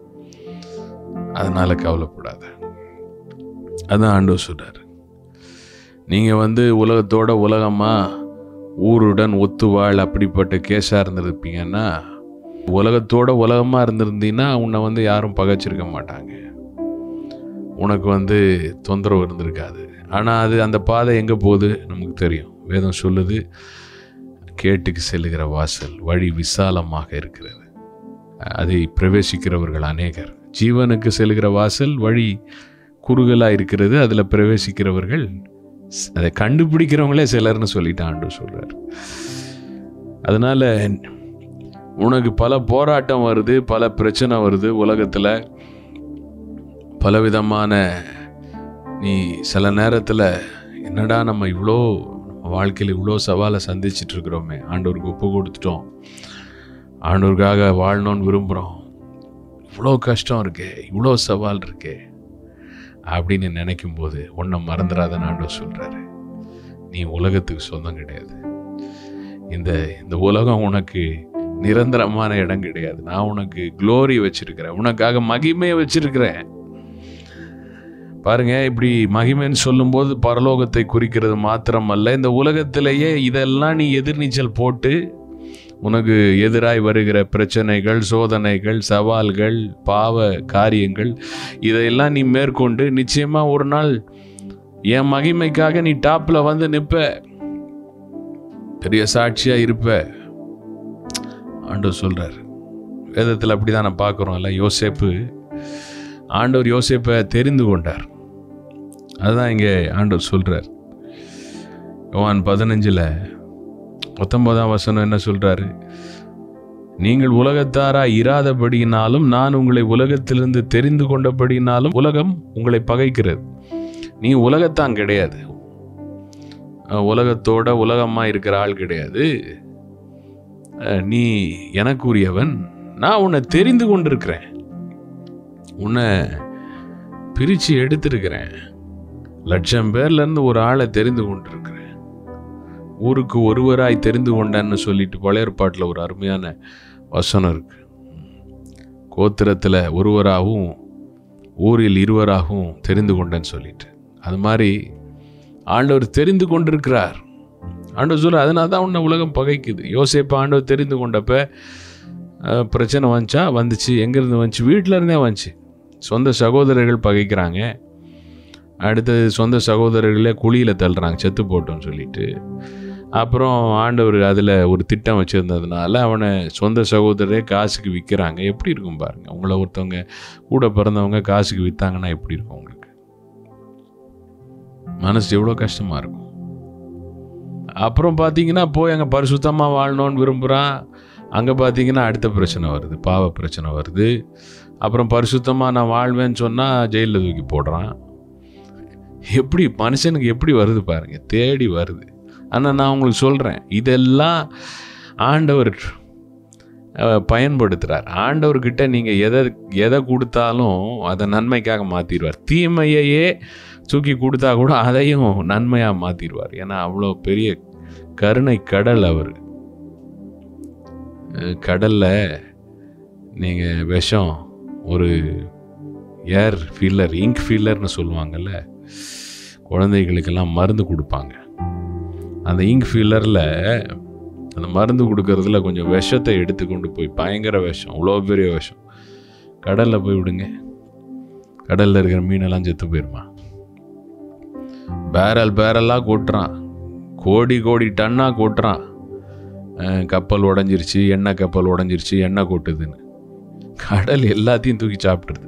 அதனால கவலைப்படாத அதான் ஆண்டவர் சொல்றாரு நீங்கள் வந்து உலகத்தோட உலகமா ஊருடன் ஒத்து வாழ் அப்படிப்பட்ட கேஸாக இருந்திருப்பீங்கன்னா உலகத்தோட உலகமாக இருந்திருந்தீங்கன்னா உன்னை வந்து யாரும் பகைச்சிருக்க மாட்டாங்க உனக்கு வந்து தொந்தரவு இருந்திருக்காது ஆனால் அது அந்த பாதை எங்கே போகுது நமக்கு தெரியும் வேதம் சொல்லுது கேட்டுக்கு செல்லுகிற வாசல் வழி விசாலமாக இருக்கிறது அதை பிரவேசிக்கிறவர்கள் அநேகர் ஜீவனுக்கு செல்லுகிற வாசல் வழி குறுகலாக இருக்கிறது அதில் பிரவேசிக்கிறவர்கள் ஸ்- அதை கண்டுபிடிக்கிறவங்களே சிலர்னு சொல்லிட்டு ஆண்டு சொல்றார் அதனால உனக்கு பல போராட்டம் வருது பல பிரச்சனை வருது உலகத்தில் பலவிதமான நீ சில நேரத்தில் என்னடா நம்ம இவ்வளோ வாழ்க்கையில் இவ்வளோ சவாலை சந்திச்சிட்டு இருக்கிறோமே ஆண்டவருக்கு ஒப்பு கொடுத்துட்டோம் ஆண்டவருக்காக வாழணும்னு விரும்புகிறோம் இவ்வளோ கஷ்டம் இருக்கே இவ்வளோ சவால் இருக்கே அப்படின்னு நினைக்கும் போது உன்னை மறந்துடாதன்னு ஆண்டவர் சொல்கிறாரு நீ உலகத்துக்கு சொந்தம் கிடையாது இந்த இந்த உலகம் உனக்கு நிரந்தரமான இடம் கிடையாது நான் உனக்கு க்ளோரி வச்சிருக்கிறேன் உனக்காக மகிமையை வச்சிருக்கிறேன் பாருங்க இப்படி மகிமைன்னு சொல்லும்போது பரலோகத்தை குறிக்கிறது மாத்திரமல்ல இந்த உலகத்திலேயே இதெல்லாம் நீ எதிர்நீச்சல் போட்டு உனக்கு எதிராய் வருகிற பிரச்சனைகள் சோதனைகள் சவால்கள் பாவ காரியங்கள் இதையெல்லாம் நீ மேற்கொண்டு நிச்சயமாக ஒரு நாள் என் மகிமைக்காக நீ டாப்பில் வந்து நிற்ப பெரிய சாட்சியாக இருப்ப ஆண்டவர் சொல்கிறார் வேதத்தில் அப்படி தான் நான் பார்க்குறோம்ல யோசேப்பு ஆண்டவர் யோசேப்பை தெரிந்து கொண்டார் அதுதான் இங்கே ஆண்டவர் சொல்கிறார் யோவான் பதினஞ்சில் பத்தொன்பதாம் வசனம் என்ன சொல்கிறாரு நீங்கள் உலகத்தாரா இராதபடியினாலும் நான் உங்களை உலகத்திலிருந்து தெரிந்து கொண்டபடியினாலும் உலகம் உங்களை பகைக்கிறது நீ உலகத்தான் கிடையாது அஹ் உலகத்தோட உலகமாக இருக்கிற ஆள் கிடையாது அஹ் நீ எனக்குரியவன் நான் உன்னை தெரிந்து கொண்டிருக்கிறேன் உன்னை பிரித்து எடுத்திருக்கிறேன் லட்சம் பேர்லேருந்து ஒரு ஆளை தெரிந்து கொண்டிருக்கிறேன் ஊருக்கு ஒருவராய் தெரிந்து கொண்டேன்னு சொல்லிட்டு பழைய ஏற்பாட்டில் ஒரு அருமையான வசனம் இருக்கு கோத்திரத்தில் ஒருவராகவும் ஊரில் இருவராகவும் தெரிந்து கொண்டேன்னு சொல்லிட்டு அது மாதிரி ஆண்டவர் தெரிந்து கொண்டிருக்கிறார் ஆண்டவர் சொல்ல அதனால தான் உன்னை உலகம் பகைக்குது யோசேப்பை ஆண்டவர் தெரிந்து கொண்டப்ப அஹ், பிரச்சனை வந்துச்சா வந்துச்சு எங்கேருந்து வந்துச்சு வீட்டில் இருந்தே வந்துச்சு சொந்த சகோதரர்கள் பகைக்கிறாங்க அடுத்தது சொந்த சகோதரர்களே குழியில் தள்ளுறாங்க செத்து போட்டோம்னு சொல்லிட்டு அப்புறம் ஆண்டவர் அதில் ஒரு திட்டம் வச்சுருந்ததுனால அவனை சொந்த சகோதரரே காசுக்கு விற்கிறாங்க எப்படி இருக்கும் பாருங்க உங்களை ஒருத்தவங்க கூட பிறந்தவங்க காசுக்கு விற்றாங்கன்னா எப்படி இருக்கும் உங்களுக்கு மனசு எவ்வளோ கஷ்டமாக இருக்கும் அப்புறம் பார்த்தீங்கன்னா போய் அங்கே பரிசுத்தமாக வாழணும்னு விரும்புகிறான் அங்கே பார்த்தீங்கன்னா அடுத்த பிரச்சனை வருது பாவ பிரச்சனை வருது அப்புறம் பரிசுத்தமாக நான் வாழ்வேன்னு சொன்னால் ஜெயிலில் தூக்கி போடுறான் எப்படி மனுஷனுக்கு எப்படி வருது பாருங்க தேடி வருது ஆனால் நான் உங்களுக்கு சொல்கிறேன் இதெல்லாம் ஆண்டவர் அஹ், பயன்படுத்துகிறார் ஆண்டவர்கிட்ட நீங்கள் எதை எதை கொடுத்தாலும் அதை நன்மைக்காக மாற்றிடுவார் தீமையையே தூக்கி கொடுத்தா கூட அதையும் நன்மையாக மாற்றிடுவார் ஏன்னா அவ்வளோ பெரிய கருணை கடல் அவர் கடலில் நீங்கள் விஷம் ஒரு ஏர் ஃபில்லர் இங்க் ஃபில்லர்னு சொல்லுவாங்கல்ல குழந்தைகளுக்கெல்லாம் மருந்து கொடுப்பாங்க அந்த இங்க் ஃபில்லரில் அந்த மருந்து கொடுக்கறதுல கொஞ்சம் விஷத்தை எடுத்து கொண்டு போய் பயங்கர விஷம் அவ்வளோ பெரிய விஷம் கடலில் போய் விடுங்க கடலில் இருக்கிற மீனெல்லாம் செத்து போயிருமா பேரல் பேரலாக கொட்டுறான் கோடி கோடி டன்னாக கொட்டுறான் அஹ் கப்பல் உடஞ்சிருச்சு எண்ணெய் கப்பல் உடஞ்சிருச்சு எண்ணெய் கொட்டுதுன்னு கடல் எல்லாத்தையும் தூக்கி சாப்பிட்ருது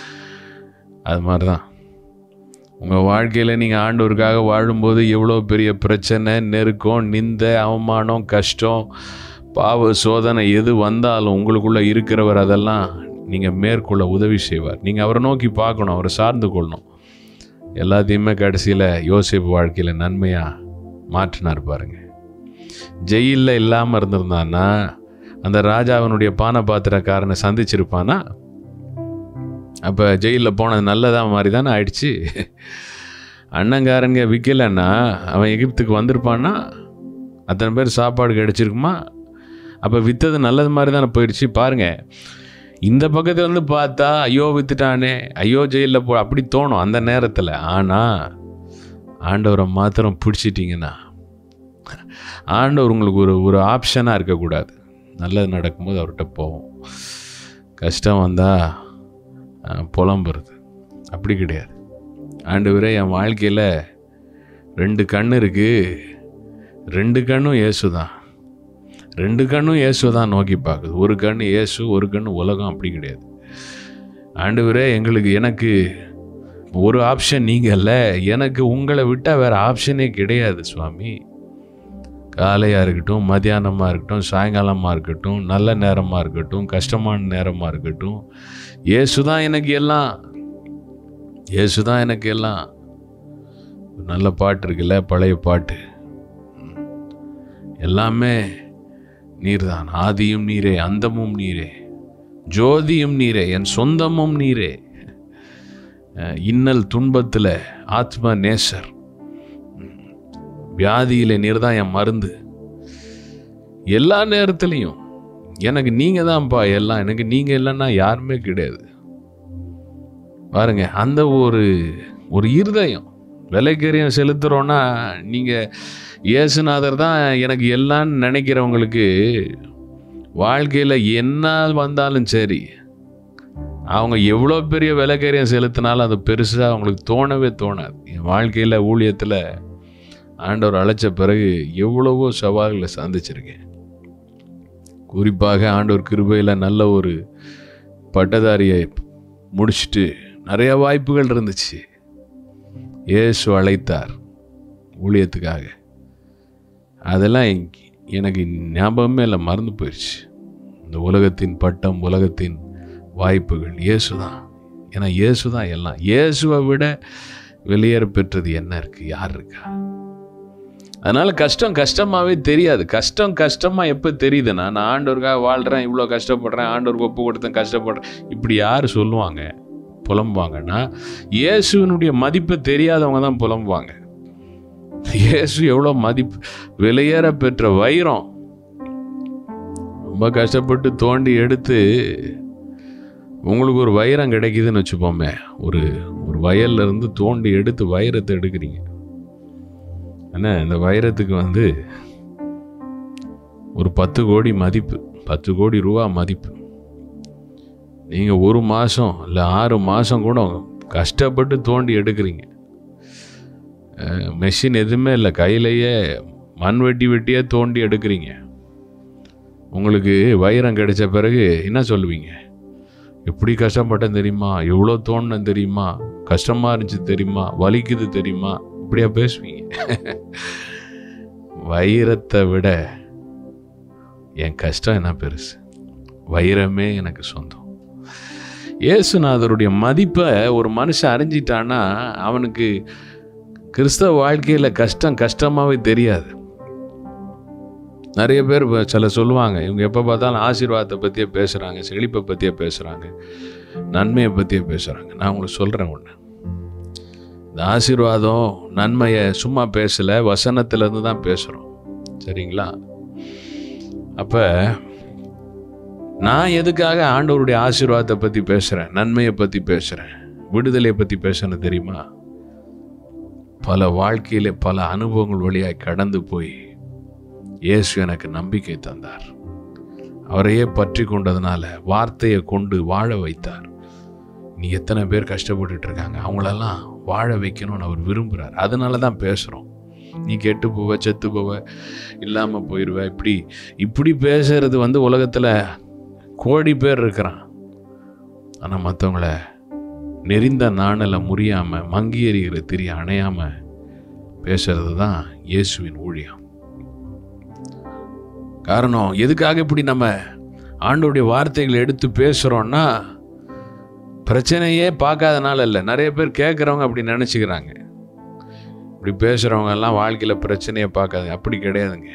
அது மாதிரி தான் உங்கள் வாழ்க்கையில் நீங்கள் ஆண்டவருக்காக வாழும்போது எவ்வளோ பெரிய பிரச்சனை நெருக்கம் நிந்தை அவமானம் கஷ்டம் பாவ சோதனை எது வந்தாலும் உங்களுக்குள்ளே இருக்கிறவர் அதெல்லாம் நீங்கள் மேற்கொள்ள உதவி செய்வார் நீங்கள் அவரை நோக்கி பார்க்கணும் அவரை சார்ந்து கொள்ளணும் எல்லாத்தையுமே கடைசியில் யோசிப்பு வாழ்க்கையில் நன்மையாக மாற்றினார் பாருங்க ஜெயிலில் இல்லாமல் இருந்திருந்தான்னா அந்த ராஜாவினுடைய பானை பாத்திரக்காரனை சந்திச்சிருப்பானா அப்போ ஜெயிலில் போனது நல்லதாக மாதிரி தானே ஆயிடுச்சு அண்ணங்காரங்க விற்கலைன்னா அவன் எகிப்துக்கு வந்திருப்பான்னா அத்தனை பேர் சாப்பாடு கிடச்சிருக்குமா அப்போ விற்றது நல்லது மாதிரி தானே போயிடுச்சு பாருங்கள் இந்த பக்கத்துல வந்து பார்த்தா ஐயோ வித்துட்டானே ஐயோ ஜெயிலில் போ அப்படி தோணும் அந்த நேரத்தில் ஆனால் ஆண்டவரை மாத்திரம் பிடிச்சிட்டிங்கன்னா ஆண்டவர் உங்களுக்கு ஒரு ஒரு ஆப்ஷனாக இருக்கக்கூடாது நல்லது நடக்கும்போது அவர்கிட்ட போவோம் கஷ்டம் வந்தால் புலம்புறது அப்படி கிடையாது ஆண்டவரே என் வாழ்க்கையில் ரெண்டு கண் இருக்குது ரெண்டு கண்ணும் இயேசு தான் ரெண்டு கண்ணும் இயேசு தான் நோக்கி பார்க்குது ஒரு கண் இயேசு ஒரு கண் உலகம் அப்படி கிடையாது ஆண்டவரே எங்களுக்கு எனக்கு ஒரு ஆப்ஷன் நீங்கள் இல்லை எனக்கு உங்களை விட்டால் வேறு ஆப்ஷனே கிடையாது சுவாமி காலையாக இருக்கட்டும் மத்தியானமாக இருக்கட்டும் சாயங்காலமாக இருக்கட்டும் நல்ல நேரமாக இருக்கட்டும் கஷ்டமான நேரமாக இருக்கட்டும் இயேசு தான் எனக்கு எல்லாம் இயேசு தான் எனக்கு எல்லாம் ஒரு நல்ல பாட்டு இருக்குல்ல பழைய பாட்டு ம். எல்லாமே நீர்தான் ஆதியும் நீரே அந்தமும் நீரே ஜோதியும் நீரே என் சொந்தமும் நீரே அஹ், இன்னல் துன்பத்தில் ஆத்ம நேசர் வியாதியில் நீர் தான் என் மருந்து எல்லா நேரத்துலையும் எனக்கு நீங்கள் தான்ப்பா எல்லாம் எனக்கு நீங்கள் இல்லைன்னா யாருமே கிடையாது பாருங்க அந்த ஒரு ஒரு இருதயம் விலைக்கரியம் செலுத்துகிறோன்னா நீங்கள் இயேசுநாதர் தான் எனக்கு எல்லாம்னு நினைக்கிறவங்களுக்கு வாழ்க்கையில் என்ன வந்தாலும் சரி அவங்க எவ்வளோ பெரிய விலைக்கரியம் செலுத்தினாலும் அது பெருசாக அவங்களுக்கு தோணவே தோணாது என் வாழ்க்கையில் ஊழியத்தில் ஆண்டவர் அழைச்ச பிறகு எவ்வளவோ சவால்களை சந்திச்சிருக்கேன் குறிப்பாக ஆண்டவர் கிருபையில் நல்ல ஒரு பட்டதாரியை முடிச்சுட்டு நிறைய வாய்ப்புகள் இருந்துச்சு இயேசு அழைத்தார் ஊழியத்துக்காக அதெல்லாம் எங்க- எனக்கு ஞாபகமே இல்லை மறந்து போயிடுச்சு இந்த உலகத்தின் பட்டம் உலகத்தின் வாய்ப்புகள் இயேசு தான் ஏன்னா இயேசு தான் எல்லாம் இயேசுவை விட வெளியேற பெற்றது என்ன இருக்குது யார் இருக்கா அதனால் கஷ்டம் கஷ்டமாகவே தெரியாது கஷ்டம் கஷ்டமாக எப்போ தெரியுதுன்னா நான் ஆண்டவருக்காக வாழ்கிறேன் இவ்வளோ கஷ்டப்படுறேன் ஆண்டவருக்கு ஒப்பு கொடுத்தேன் கஷ்டப்படுறேன் இப்படி யார் சொல்லுவாங்க புலம்புவாங்கன்னா இயேசுவினுடைய மதிப்பை தெரியாதவங்க தான் புலம்புவாங்க இயேசு எவ்வளோ மதிப்பு விலையேற பெற்ற வைரம் ரொம்ப கஷ்டப்பட்டு தோண்டி எடுத்து உங்களுக்கு ஒரு வைரம் கிடைக்குதுன்னு வச்சுப்போமே ஒரு ஒரு வயல்ல இருந்து தோண்டி எடுத்து வைரத்தை எடுக்கிறீங்க என்ன இந்த வைரத்துக்கு வந்து ஒரு பத்து கோடி மதிப்பு பத்து கோடி ரூபா மதிப்பு நீங்கள் ஒரு மாதம் இல்லை ஆறு மாதம் கூட கஷ்டப்பட்டு தோண்டி எடுக்கிறீங்க மெஷின் எதுவுமே இல்லை கையிலேயே மண் வெட்டி வெட்டியே தோண்டி எடுக்கிறீங்க உங்களுக்கு வைரம் கிடைச்ச பிறகு என்ன சொல்லுவீங்க எப்படி கஷ்டப்பட்டேன் தெரியுமா எவ்வளோ தோணுனேன் தெரியுமா கஷ்டமாக இருந்துச்சு தெரியுமா வலிக்குது தெரியுமா இப்படியா பேசுவீங்க வைரத்தை விட என் கஷ்டம் என்ன பெருசு வைரமே எனக்கு சொந்தம் இயேசுநாதருடைய மதிப்பை ஒரு மனுஷன் அறிஞ்சிட்டான்னா அவனுக்கு கிறிஸ்தவ வாழ்க்கையில் கஷ்டம் கஷ்டமாகவே தெரியாது நிறைய பேர் இப்ப சில சொல்லுவாங்க இவங்க எப்போ பார்த்தாலும் ஆசீர்வாதத்தை பற்றியே பேசுகிறாங்க செழிப்பை பற்றியே பேசுகிறாங்க நன்மையை பற்றியே பேசுகிறாங்க நான் உங்களுக்கு சொல்கிறேன் ஒன்று இந்த ஆசீர்வாதம் நன்மையை சும்மா பேசலை வசனத்திலேருந்து தான் பேசுகிறோம் சரிங்களா அப்போ நான் எதுக்காக ஆண்டவருடைய ஆசீர்வாதத்தை பற்றி பேசுகிறேன் நன்மையை பற்றி பேசுகிறேன் விடுதலையை பற்றி பேசுறேன்னு தெரியுமா பல வாழ்க்கையிலே பல அனுபவங்கள் வழியாய் கடந்து போய் இயேசு எனக்கு நம்பிக்கை தந்தார் அவரையே பற்றி கொண்டதுனால வார்த்தையை கொண்டு வாழ வைத்தார் நீ எத்தனை பேர் கஷ்டப்பட்டுட்டு இருக்காங்க அவங்களெல்லாம் வாழ வைக்கணும்னு அவர் விரும்புகிறார் அதனால தான் பேசுகிறோம் நீ கெட்டு போவ செத்து போவ இல்லாமல் போயிடுவ இப்படி இப்படி பேசுறது வந்து உலகத்தில் கோடி பேர் இருக்கிறான் ஆனால் மற்றவங்கள நெறிந்த நாணலை முறியாமல் மங்கி எறிகிற திரி அணையாமல் பேசுறது தான் இயேசுவின் ஊழியம் காரணம் எதுக்காக இப்படி நம்ம ஆண்டோடைய வார்த்தைகளை எடுத்து பேசுகிறோன்னா பிரச்சனையே பார்க்காதனால இல்லை நிறைய பேர் கேட்குறவங்க அப்படி நினச்சிக்கிறாங்க இப்படி பேசுகிறவங்க எல்லாம் வாழ்க்கையில் பிரச்சனையை பார்க்காது அப்படி கிடையாதுங்க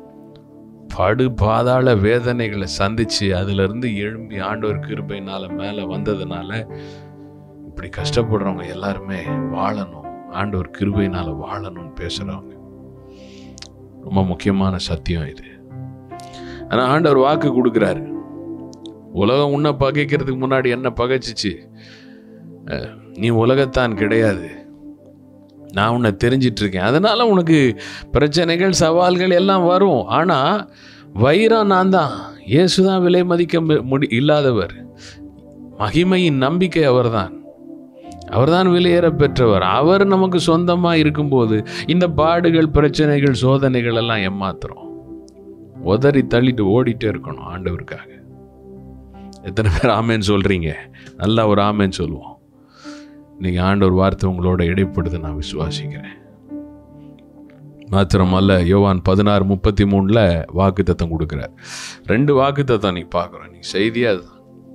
படு பாதாள வேதனைகளை சந்தித்து அதிலிருந்து எழும்பி ஆண்டவர் கிருபையினால் மேலே வந்ததுனால இப்படி கஷ்டப்படுறவங்க எல்லாருமே வாழணும் ஆண்டவர் கிருபையினால் வாழணும்னு பேசுகிறவங்க ரொம்ப முக்கியமான சத்தியம் இது ஆனால் ஆண்டவர் வாக்கு கொடுக்குறாரு உலகம் உன்னை பகைக்கிறதுக்கு முன்னாடி என்ன பகைச்சிச்சு அஹ், நீ உலகத்தான் கிடையாது நான் உன்னை தெரிஞ்சிட்டு இருக்கேன் அதனால உனக்கு பிரச்சனைகள் சவால்கள் எல்லாம் வரும் ஆனால் வைரம் நான் தான் இயேசு தான் விலை மதிக்க மு- முடி இல்லாதவர் மகிமையின் நம்பிக்கை அவர்தான் அவர்தான் வெளியேற பெற்றவர் அவர் நமக்கு சொந்தமாக இருக்கும்போது இந்த பாடுகள் பிரச்சனைகள் சோதனைகள் எல்லாம் ஏமாத்துறோம் உதறி தள்ளிட்டு ஓடிட்டே இருக்கணும் ஆண்டவருக்காக எத்தனை பேர் ஆமேன்னு சொல்கிறீங்க நல்லா ஒரு ஆமேன்னு சொல்லுவோம் இன்னைக்கு ஆண்டவர் வார்த்தை உங்களோட இடைப்படுது நான் விசுவாசிக்கிறேன் மாத்திரமல்ல யோவான் பதினாறு முப்பத்தி மூணில் வாக்கு தத்தம் கொடுக்குறார் ரெண்டு வாக்கு தத்தம் நீ பார்க்குறோம் நீ செய்தியே அதுதான்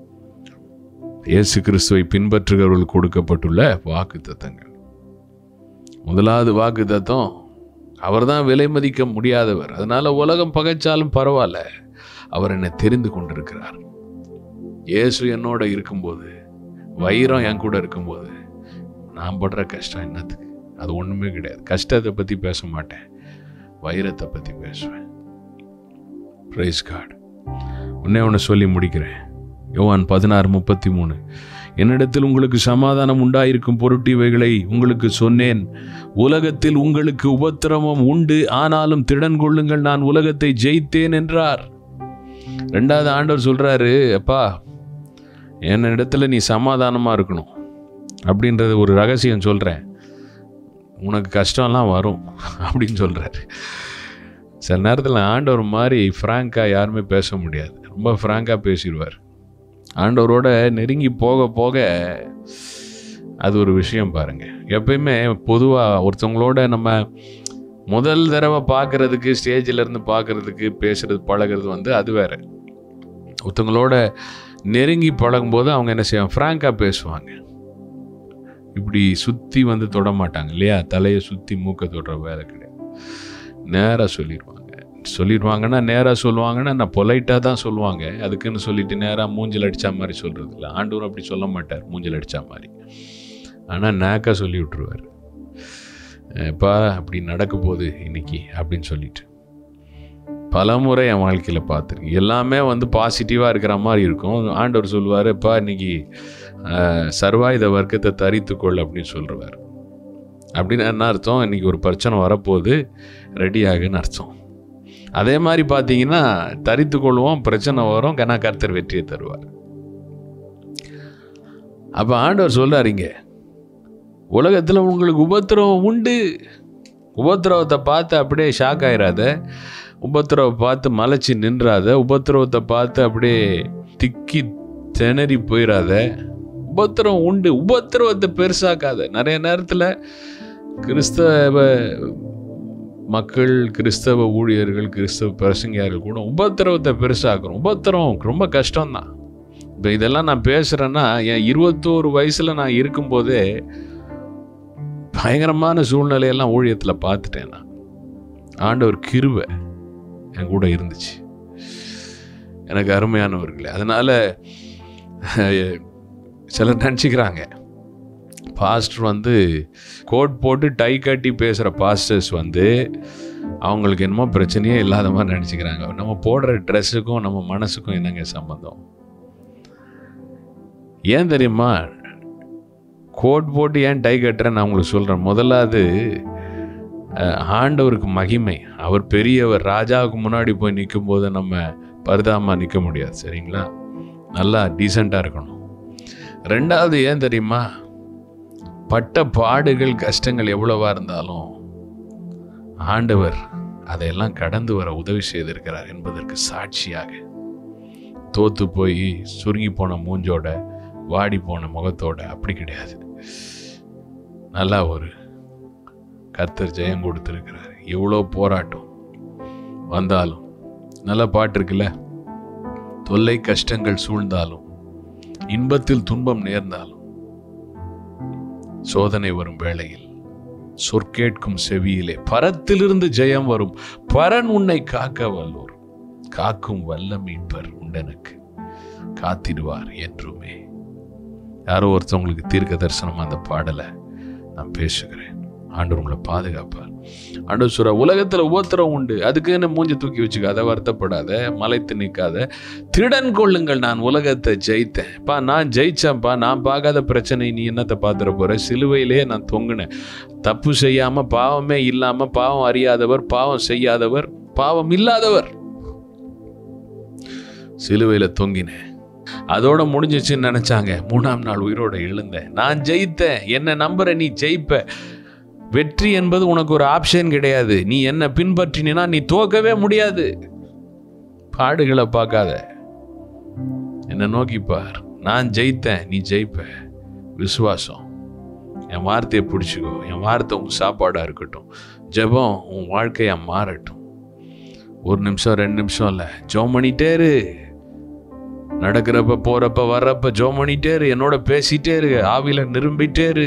இயேசு கிறிஸ்துவை பின்பற்றுகிறவர்களுக்கு கொடுக்கப்பட்டுள்ள வாக்கு தத்தங்கள் முதலாவது வாக்கு தத்தம் அவர் தான் விலை மதிக்க முடியாதவர் அதனால உலகம் பகைச்சாலும் பரவாயில்ல அவர் என்னை தெரிந்து கொண்டிருக்கிறார் இயேசு என்னோட இருக்கும்போது வைரம் என் கூட இருக்கும்போது நான் படுற கஷ்டம் என்னத்துக்கு அது ஒன்றுமே கிடையாது கஷ்டத்தை பற்றி பேச மாட்டேன் வைரத்தை பற்றி பேசுவேன் ப்ரைஸ் கார்டு ஒன்னே ஒன்று சொல்லி முடிக்கிறேன் யோவான் பதினாறு முப்பத்தி மூணு என்னிடத்தில் உங்களுக்கு சமாதானம் உண்டாயிருக்கும் பொருட்டு இவைகளை உங்களுக்கு சொன்னேன் உலகத்தில் உங்களுக்கு உபத்திரவம் உண்டு ஆனாலும் திடன் கொள்ளுங்கள் நான் உலகத்தை ஜெயித்தேன் என்றார் ரெண்டாவது ஆண்டவர் சொல்கிறாரு அப்பா என் இடத்துல நீ சமாதானமாக இருக்கணும் அப்படின்றது ஒரு ரகசியம் சொல்கிறேன் உனக்கு கஷ்டம்லாம் வரும் அப்படின்னு சொல்கிறாரு சில நேரத்தில் ஆண்டவர் மாதிரி ஃப்ராங்காக யாருமே பேச முடியாது ரொம்ப ஃப்ராங்காக பேசிடுவார் ஆண்டவரோட நெருங்கி போக போக அது ஒரு விஷயம் பாருங்கள் எப்பயுமே பொதுவாக ஒருத்தவங்களோட நம்ம முதல் தடவை பார்க்குறதுக்கு ஸ்டேஜில் இருந்து பார்க்குறதுக்கு பேசுறது பழகிறது வந்து அது வேற ஒருத்தவங்களோட நெருங்கி பழகும்போது அவங்க என்ன செய்வாங்க ஃப்ராங்காக பேசுவாங்க இப்படி சுற்றி வந்து தொட மாட்டாங்க இல்லையா தலையை சுற்றி மூக்க தொடுற வேலை கிடையாது நேராக சொல்லிடுவாங்க சொல்லிடுவாங்கன்னா நேராக சொல்லுவாங்கன்னா நான் பொலைட்டாக தான் சொல்லுவாங்க அதுக்குன்னு சொல்லிட்டு நேராக மூஞ்சில் அடித்தா மாதிரி சொல்கிறது இல்லை ஆண்டவர் அப்படி சொல்ல மாட்டார் மூஞ்சில் அடித்தா மாதிரி ஆனால் நேக்காக சொல்லி விட்ருவார் எப்பா அப்படி நடக்க போகுது இன்னைக்கு அப்படின்னு சொல்லிட்டு பல முறை என் வாழ்க்கையில் பார்த்துருக்கேன் எல்லாமே வந்து பாசிட்டிவாக இருக்கிற மாதிரி இருக்கும் ஆண்டவர் சொல்லுவார் எப்பா இன்னைக்கு அஹ், சர்வாயுத வர்க்கத்தை தரித்துக்கொள் அப்படின்னு சொல்லுவார் அப்படின்னு என்ன அர்த்தம் இன்னைக்கு ஒரு பிரச்சனை வரப்போகுது ரெடி ஆகுன்னு அர்த்தம் அதே மாதிரி பார்த்தீங்கன்னா தரித்து கொள்வோம் பிரச்சனை வரும் கனா கர்த்தர் வெற்றியை தருவார் அப்போ ஆண்டவர் சொல்றாருங்க உலகத்தில் உங்களுக்கு உபத்திரவம் உண்டு உபத்திரவத்தை பார்த்து அப்படியே ஷாக் ஆயிராத உபத்திரவை பார்த்து மலைச்சு நின்றாத உபத்திரவத்தை பார்த்து அப்படியே திக்கி திணறி போயிடாத உபத்திரவம் உண்டு உபத்திரவத்தை பெருசாக்காத நிறைய நேரத்தில் கிறிஸ்தவ மக்கள் கிறிஸ்தவ ஊழியர்கள் கிறிஸ்தவ பிரசங்கியார்கள் கூட உபத்திரவத்தை பெருசாக்குறோம் உபத்திரவம் ரொம்ப கஷ்டம்தான் இப்போ இதெல்லாம் நான் பேசுகிறேன்னா என் இருபத்தோரு வயசில் நான் இருக்கும்போதே பயங்கரமான சூழ்நிலையெல்லாம் ஊழியத்தில் பார்த்துட்டேன் நான் ஆண்டவர் கிருபை என் கூட இருந்துச்சு எனக்கு அருமையானவர்களே அதனால் சிலர் நினச்சிக்கிறாங்க பாஸ்டர் வந்து கோட் போட்டு டை கட்டி பேசுகிற பாஸ்டர்ஸ் வந்து அவங்களுக்கு என்னமோ பிரச்சனையே இல்லாத மாதிரி நினச்சிக்கிறாங்க நம்ம போடுற ட்ரெஸ்ஸுக்கும் நம்ம மனசுக்கும் என்னங்க சம்மந்தம் ஏன் தெரியுமா கோட் போட்டு ஏன் டை கட்டுறேன்னு நான் உங்களுக்கு சொல்கிறேன் முதலாவது அஹ், ஆண்டவருக்கு மகிமை அவர் பெரியவர் ராஜாவுக்கு முன்னாடி போய் நிற்கும் போது நம்ம பரிதாமா நிற்க முடியாது சரிங்களா நல்லா டீசெண்டாக இருக்கணும் ரெண்டாவது ஏன் தெரியுமா பட்ட பாடுகள் கஷ்டங்கள் எவ்வளவா இருந்தாலும் ஆண்டவர் அதையெல்லாம் கடந்து வர உதவி செய்திருக்கிறார் என்பதற்கு சாட்சியாக தோத்து போய் சுருங்கி போன மூஞ்சோட வாடி போன முகத்தோட அப்படி கிடையாது நல்லா ஒரு கர்த்தர் ஜெயம் கொடுத்துருக்கிறார் எவ்வளோ போராட்டம் வந்தாலும் நல்ல பாட்டு இருக்குல்ல தொல்லை கஷ்டங்கள் சூழ்ந்தாலும் இன்பத்தில் துன்பம் நேர்ந்தாலும் சோதனை வரும் வேளையில் சொற்கேட்கும் செவியிலே பரத்திலிருந்து ஜெயம் வரும் பரன் உன்னை காக்க வல்லோர் காக்கும் வல்ல மீட்பர் உண்டெனக்கு காத்திடுவார் என்றுமே யாரோ ஒருத்தவங்களுக்கு தீர்க்க தரிசனம் அந்த பாடலை நான் பேசுகிறேன் ஆண்டவர் உங்களை பாதுகாப்பார் ஆண்டவர் சொல்ற உலகத்துல உபத்திரம் உண்டு அதுக்குன்னு மூஞ்சி தூக்கி வச்சுக்காத வருத்தப்படாத மலைத்து நிற்காத திருடன் கொள்ளுங்கள் நான் உலகத்தை ஜெயித்தேன் பா நான் ஜெயிச்சேன்ப்பா நான் பார்க்காத பிரச்சனை நீ என்னத்தை பார்த்துட போற சிலுவையிலேயே நான் தொங்குனேன் தப்பு செய்யாம பாவமே இல்லாம பாவம் அறியாதவர் பாவம் செய்யாதவர் பாவம் இல்லாதவர் சிலுவையில தொங்கினேன் அதோட முடிஞ்சிச்சுன்னு நினைச்சாங்க மூணாம் நாள் உயிரோட எழுந்தேன் நான் ஜெயித்தேன் என்ன நம்புற நீ ஜெயிப்ப வெற்றி என்பது உனக்கு ஒரு ஆப்ஷன் கிடையாது நீ என்ன பின்பற்றினா நீ தோக்கவே முடியாது பாடுகளை பார்க்காத என்னை நோக்கி பார் நான் ஜெயித்தேன் நீ ஜெயிப்ப விசுவாசம் என் வார்த்தையை பிடிச்சிக்கோ என் வார்த்தை உன் சாப்பாடாக இருக்கட்டும் ஜெபம் உன் வாழ்க்கையா மாறட்டும் ஒரு நிமிஷம் ரெண்டு நிமிஷம் இல்லை ஜோம் பண்ணிட்டே இரு நடக்கிறப்ப போறப்ப வர்றப்ப ஜோம் பண்ணிட்டே இரு என்னோட பேசிட்டே இரு ஆவியில நிரும்பிட்டே இரு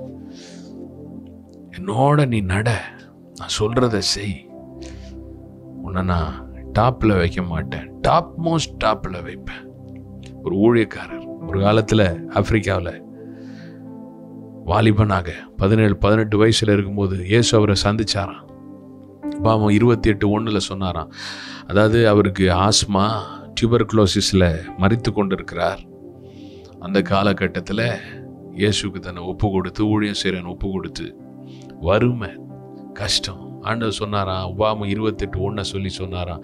என்னோட நீ நட நான் சொல்றத செய் உன்னை நான் டாப்ல வைக்க மாட்டேன் டாப் மோஸ்ட் டாப்ல வைப்பேன் ஒரு ஊழியக்காரர் ஒரு காலத்துல ஆப்பிரிக்காவில் வாலிபனாக பதினேழு பதினெட்டு வயசுல இருக்கும்போது இயேசு அவரை சந்திச்சாராம் பாவம் இருபத்தி எட்டு ஒன்றில் சொன்னாராம் அதாவது அவருக்கு ஆஸ்மா டியூபர்குலோசிஸில் மறித்து கொண்டிருக்கிறார் அந்த காலகட்டத்தில் இயேசுக்கு தன்னை ஒப்பு கொடுத்து ஊழியம் செய்கிறேன் ஒப்பு கொடுத்து வறுமை கஷ்டம் ஆண்டவர் சொன்னாராம் உபாம இருபத்தெட்டு ஒன்றை சொல்லி சொன்னாராம்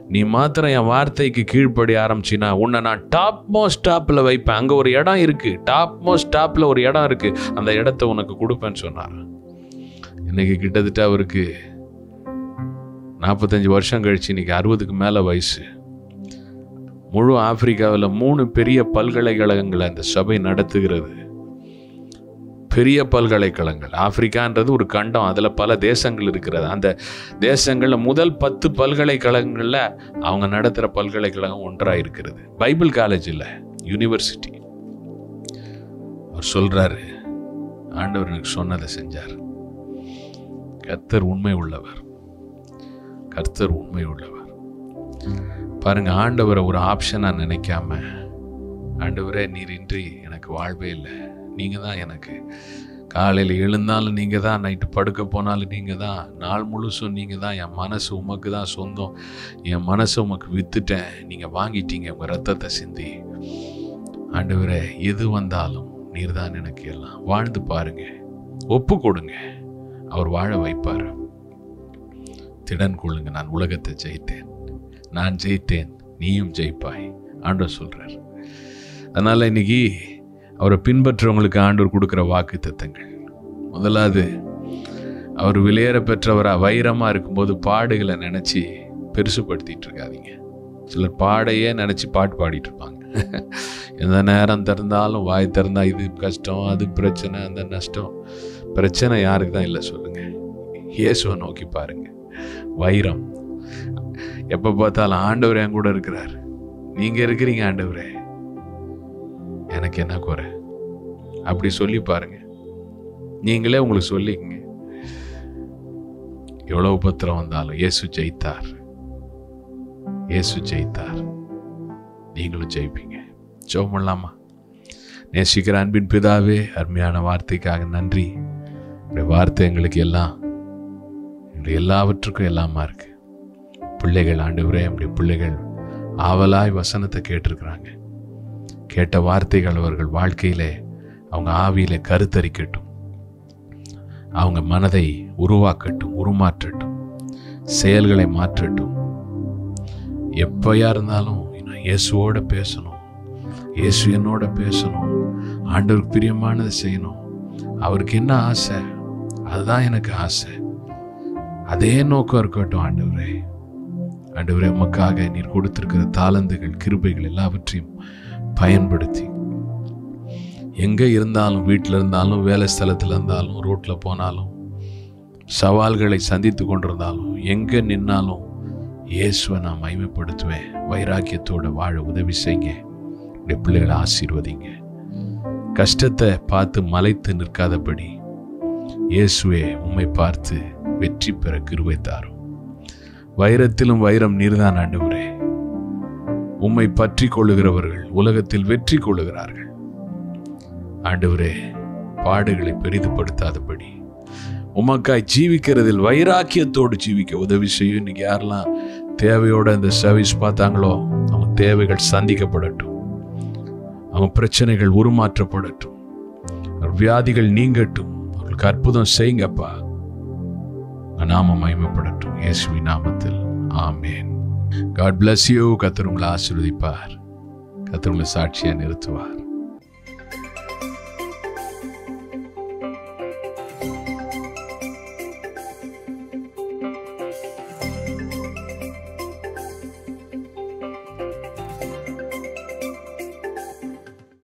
நீ மாத்திரம் என் வார்த்தைக்கு கீழ்ப்படி ஆரம்பிச்சினா உன்னை நான் டாப் மோஸ்ட் டாப்பில் வைப்பேன் அங்கே ஒரு இடம் இருக்குது டாப் மோஸ்ட் டாப்பில் ஒரு இடம் இருக்குது அந்த இடத்த உனக்கு கொடுப்பேன்னு சொன்னார் இன்னைக்கு கிட்டத்தட்ட அவருக்கு நாற்பத்தஞ்சு வருஷம் கழிச்சு இன்னைக்கு அறுபதுக்கு மேலே வயசு முழு ஆப்பிரிக்காவில் மூணு பெரிய பல்கலைக்கழகங்களை அந்த சபை நடத்துகிறது பெரிய பல்கலைக்கழகங்கள் ஆப்பிரிக்கான்றது ஒரு கண்டம் அதில் பல தேசங்கள் இருக்கிறது அந்த தேசங்களில் முதல் பத்து பல்கலைக்கழகங்களில் அவங்க நடத்துகிற பல்கலைக்கழகம் ஒன்றாக இருக்கிறது பைபிள் காலேஜ் இல்லை யூனிவர்சிட்டி அவர் சொல்கிறாரு ஆண்டவர் எனக்கு சொன்னதை செஞ்சார் கர்த்தர் உண்மை உள்ளவர் கர்த்தர் உண்மை உள்ளவர் பாருங்க ஆண்டவரை ஒரு ஆப்ஷனாக நினைக்காம ஆண்டவரே நீர் இன்றி எனக்கு வாழ்வே இல்லை நீங்கள் தான் எனக்கு காலையில் எழுந்தாலும் நீங்கள் தான் நைட்டு படுக்க போனாலும் நீங்கள் தான் நாள் முழுசும் நீங்கள் தான் என் மனசு உமக்கு தான் சொந்தம் என் மனசை உமக்கு வித்துட்டேன் நீங்கள் வாங்கிட்டீங்க உங்கள் ரத்தத்தை சிந்தி ஆண்டவரே எது வந்தாலும் நீர் தான் எனக்கு எல்லாம் வாழ்ந்து பாருங்க ஒப்பு கொடுங்க அவர் வாழ வைப்பார் திடன் கொள்ளுங்க நான் உலகத்தை ஜெயித்தேன் நான் ஜெயித்தேன் நீயும் ஜெயிப்பாய் ஆண்டவர் சொல்றார் அதனால இன்னைக்கு அவரை பின்பற்றவங்களுக்கு ஆண்டவர் கொடுக்குற வாக்கு தத்தங்கள் முதலாவது அவர் வெளியேற பெற்றவரா வைரமா இருக்கும்போது பாடுகளை நினைச்சு பெருசுப்படுத்திட்டு இருக்காதீங்க சிலர் பாடையே நினைச்சு பாட்டு பாடிட்டு இருப்பாங்க எந்த நேரம் திறந்தாலும் வாய் திறந்தா இது கஷ்டம் அது பிரச்சனை அந்த நஷ்டம் பிரச்சனை யாருக்கு தான் இல்லை சொல்லுங்க இயேசுவை நோக்கி பாருங்க வைரம் எப்போ பார்த்தாலும் ஆண்டவர் என் கூட இருக்கிறார் நீங்க இருக்கிறீங்க ஆண்டவரே எனக்கு என்ன குறை அப்படி சொல்லி பாருங்க நீங்களே உங்களுக்கு சொல்லிக்கங்க எவ்வளவு உபத்திரம் வந்தாலும் இயேசு ஜெயித்தார் இயேசு ஜெயித்தார் நீங்களும் ஜெயிப்பீங்க ஜெபம் பண்ணலாமா நேசிக்கிற அன்பின் பிதாவே அருமையான வார்த்தைக்காக நன்றி உடைய வார்த்தை எங்களுக்கு எல்லாம் எங்களுடைய எல்லாவற்றுக்கும் எல்லாமா இருக்கு பிள்ளைகள் ஆண்டவரே நம்முடைய பிள்ளைகள் ஆவலாய் வசனத்தை கேட்டிருக்கிறாங்க கேட்ட வார்த்தைகள் அவர்கள் வாழ்க்கையிலே அவங்க ஆவியிலே கருத்தரிக்கட்டும் அவங்க மனதை உருவாக்கட்டும் உருமாற்றட்டும் செயல்களை மாற்றட்டும் எப்பயா இருந்தாலும் நான் இயேசுவோட பேசணும் இயேசு என்னோட பேசணும் ஆண்டவருக்கு பிரியமானதை செய்யணும் அவருக்கு என்ன ஆசை அதுதான் எனக்கு ஆசை அதே நோக்கம் இருக்கட்டும் ஆண்டவரே ஆண்டவரே உமக்காக நீர் கொடுத்திருக்கிற தாளந்துகள் கிருபைகள் எல்லாவற்றையும் பயன்படுத்தி எங்கே இருந்தாலும் வீட்டில் இருந்தாலும் வேலை ஸ்தலத்தில் இருந்தாலும் ரோட்டில் போனாலும் சவால்களை சந்தித்து கொண்டிருந்தாலும் எங்கே நின்னாலும் இயேசுவை நான் மகிமைப்படுத்துவேன் வைராக்கியத்தோட வாழ உதவி செய்யுங்க உடைய பிள்ளைகளை ஆசீர்வதிங்க கஷ்டத்தை பார்த்து மலைத்து நிற்காதபடி இயேசுவே உம்மை பார்த்து வெற்றி பெற கிருபை தாரும் வைரத்திலும் வைரம் நீர்தான் ஆண்டவரே உம்மை பற்றி கொள்ளுகிறவர்கள் உலகத்தில் வெற்றி கொள்ளுகிறார்கள் ஆண்டவரே பாடுகளை பெரிதுபடுத்தாதபடி உமக்காய் ஜீவிக்கிறதில் வைராக்கியத்தோடு ஜீவிக்க உதவி செய்யும் இன்னைக்கு யாரெல்லாம் தேவையோட இந்த சர்வீஸ் பார்த்தாங்களோ அவங்க தேவைகள் சந்திக்கப்படட்டும் அவங்க பிரச்சனைகள் உருமாற்றப்படட்டும் அவர் வியாதிகள் நீங்கட்டும் அவர்களுக்கு அற்புதம் செய்யுங்கப்பா உங்க நாமம் மகிமைப்படட்டும் இயேசுவி நாமத்தில் ஆமேன் காட் bless யூ கத்தர் உங்களை ஆசீர்வதிப்பார் கத்தர் உங்களை சாட்சியை நிறுத்துவார்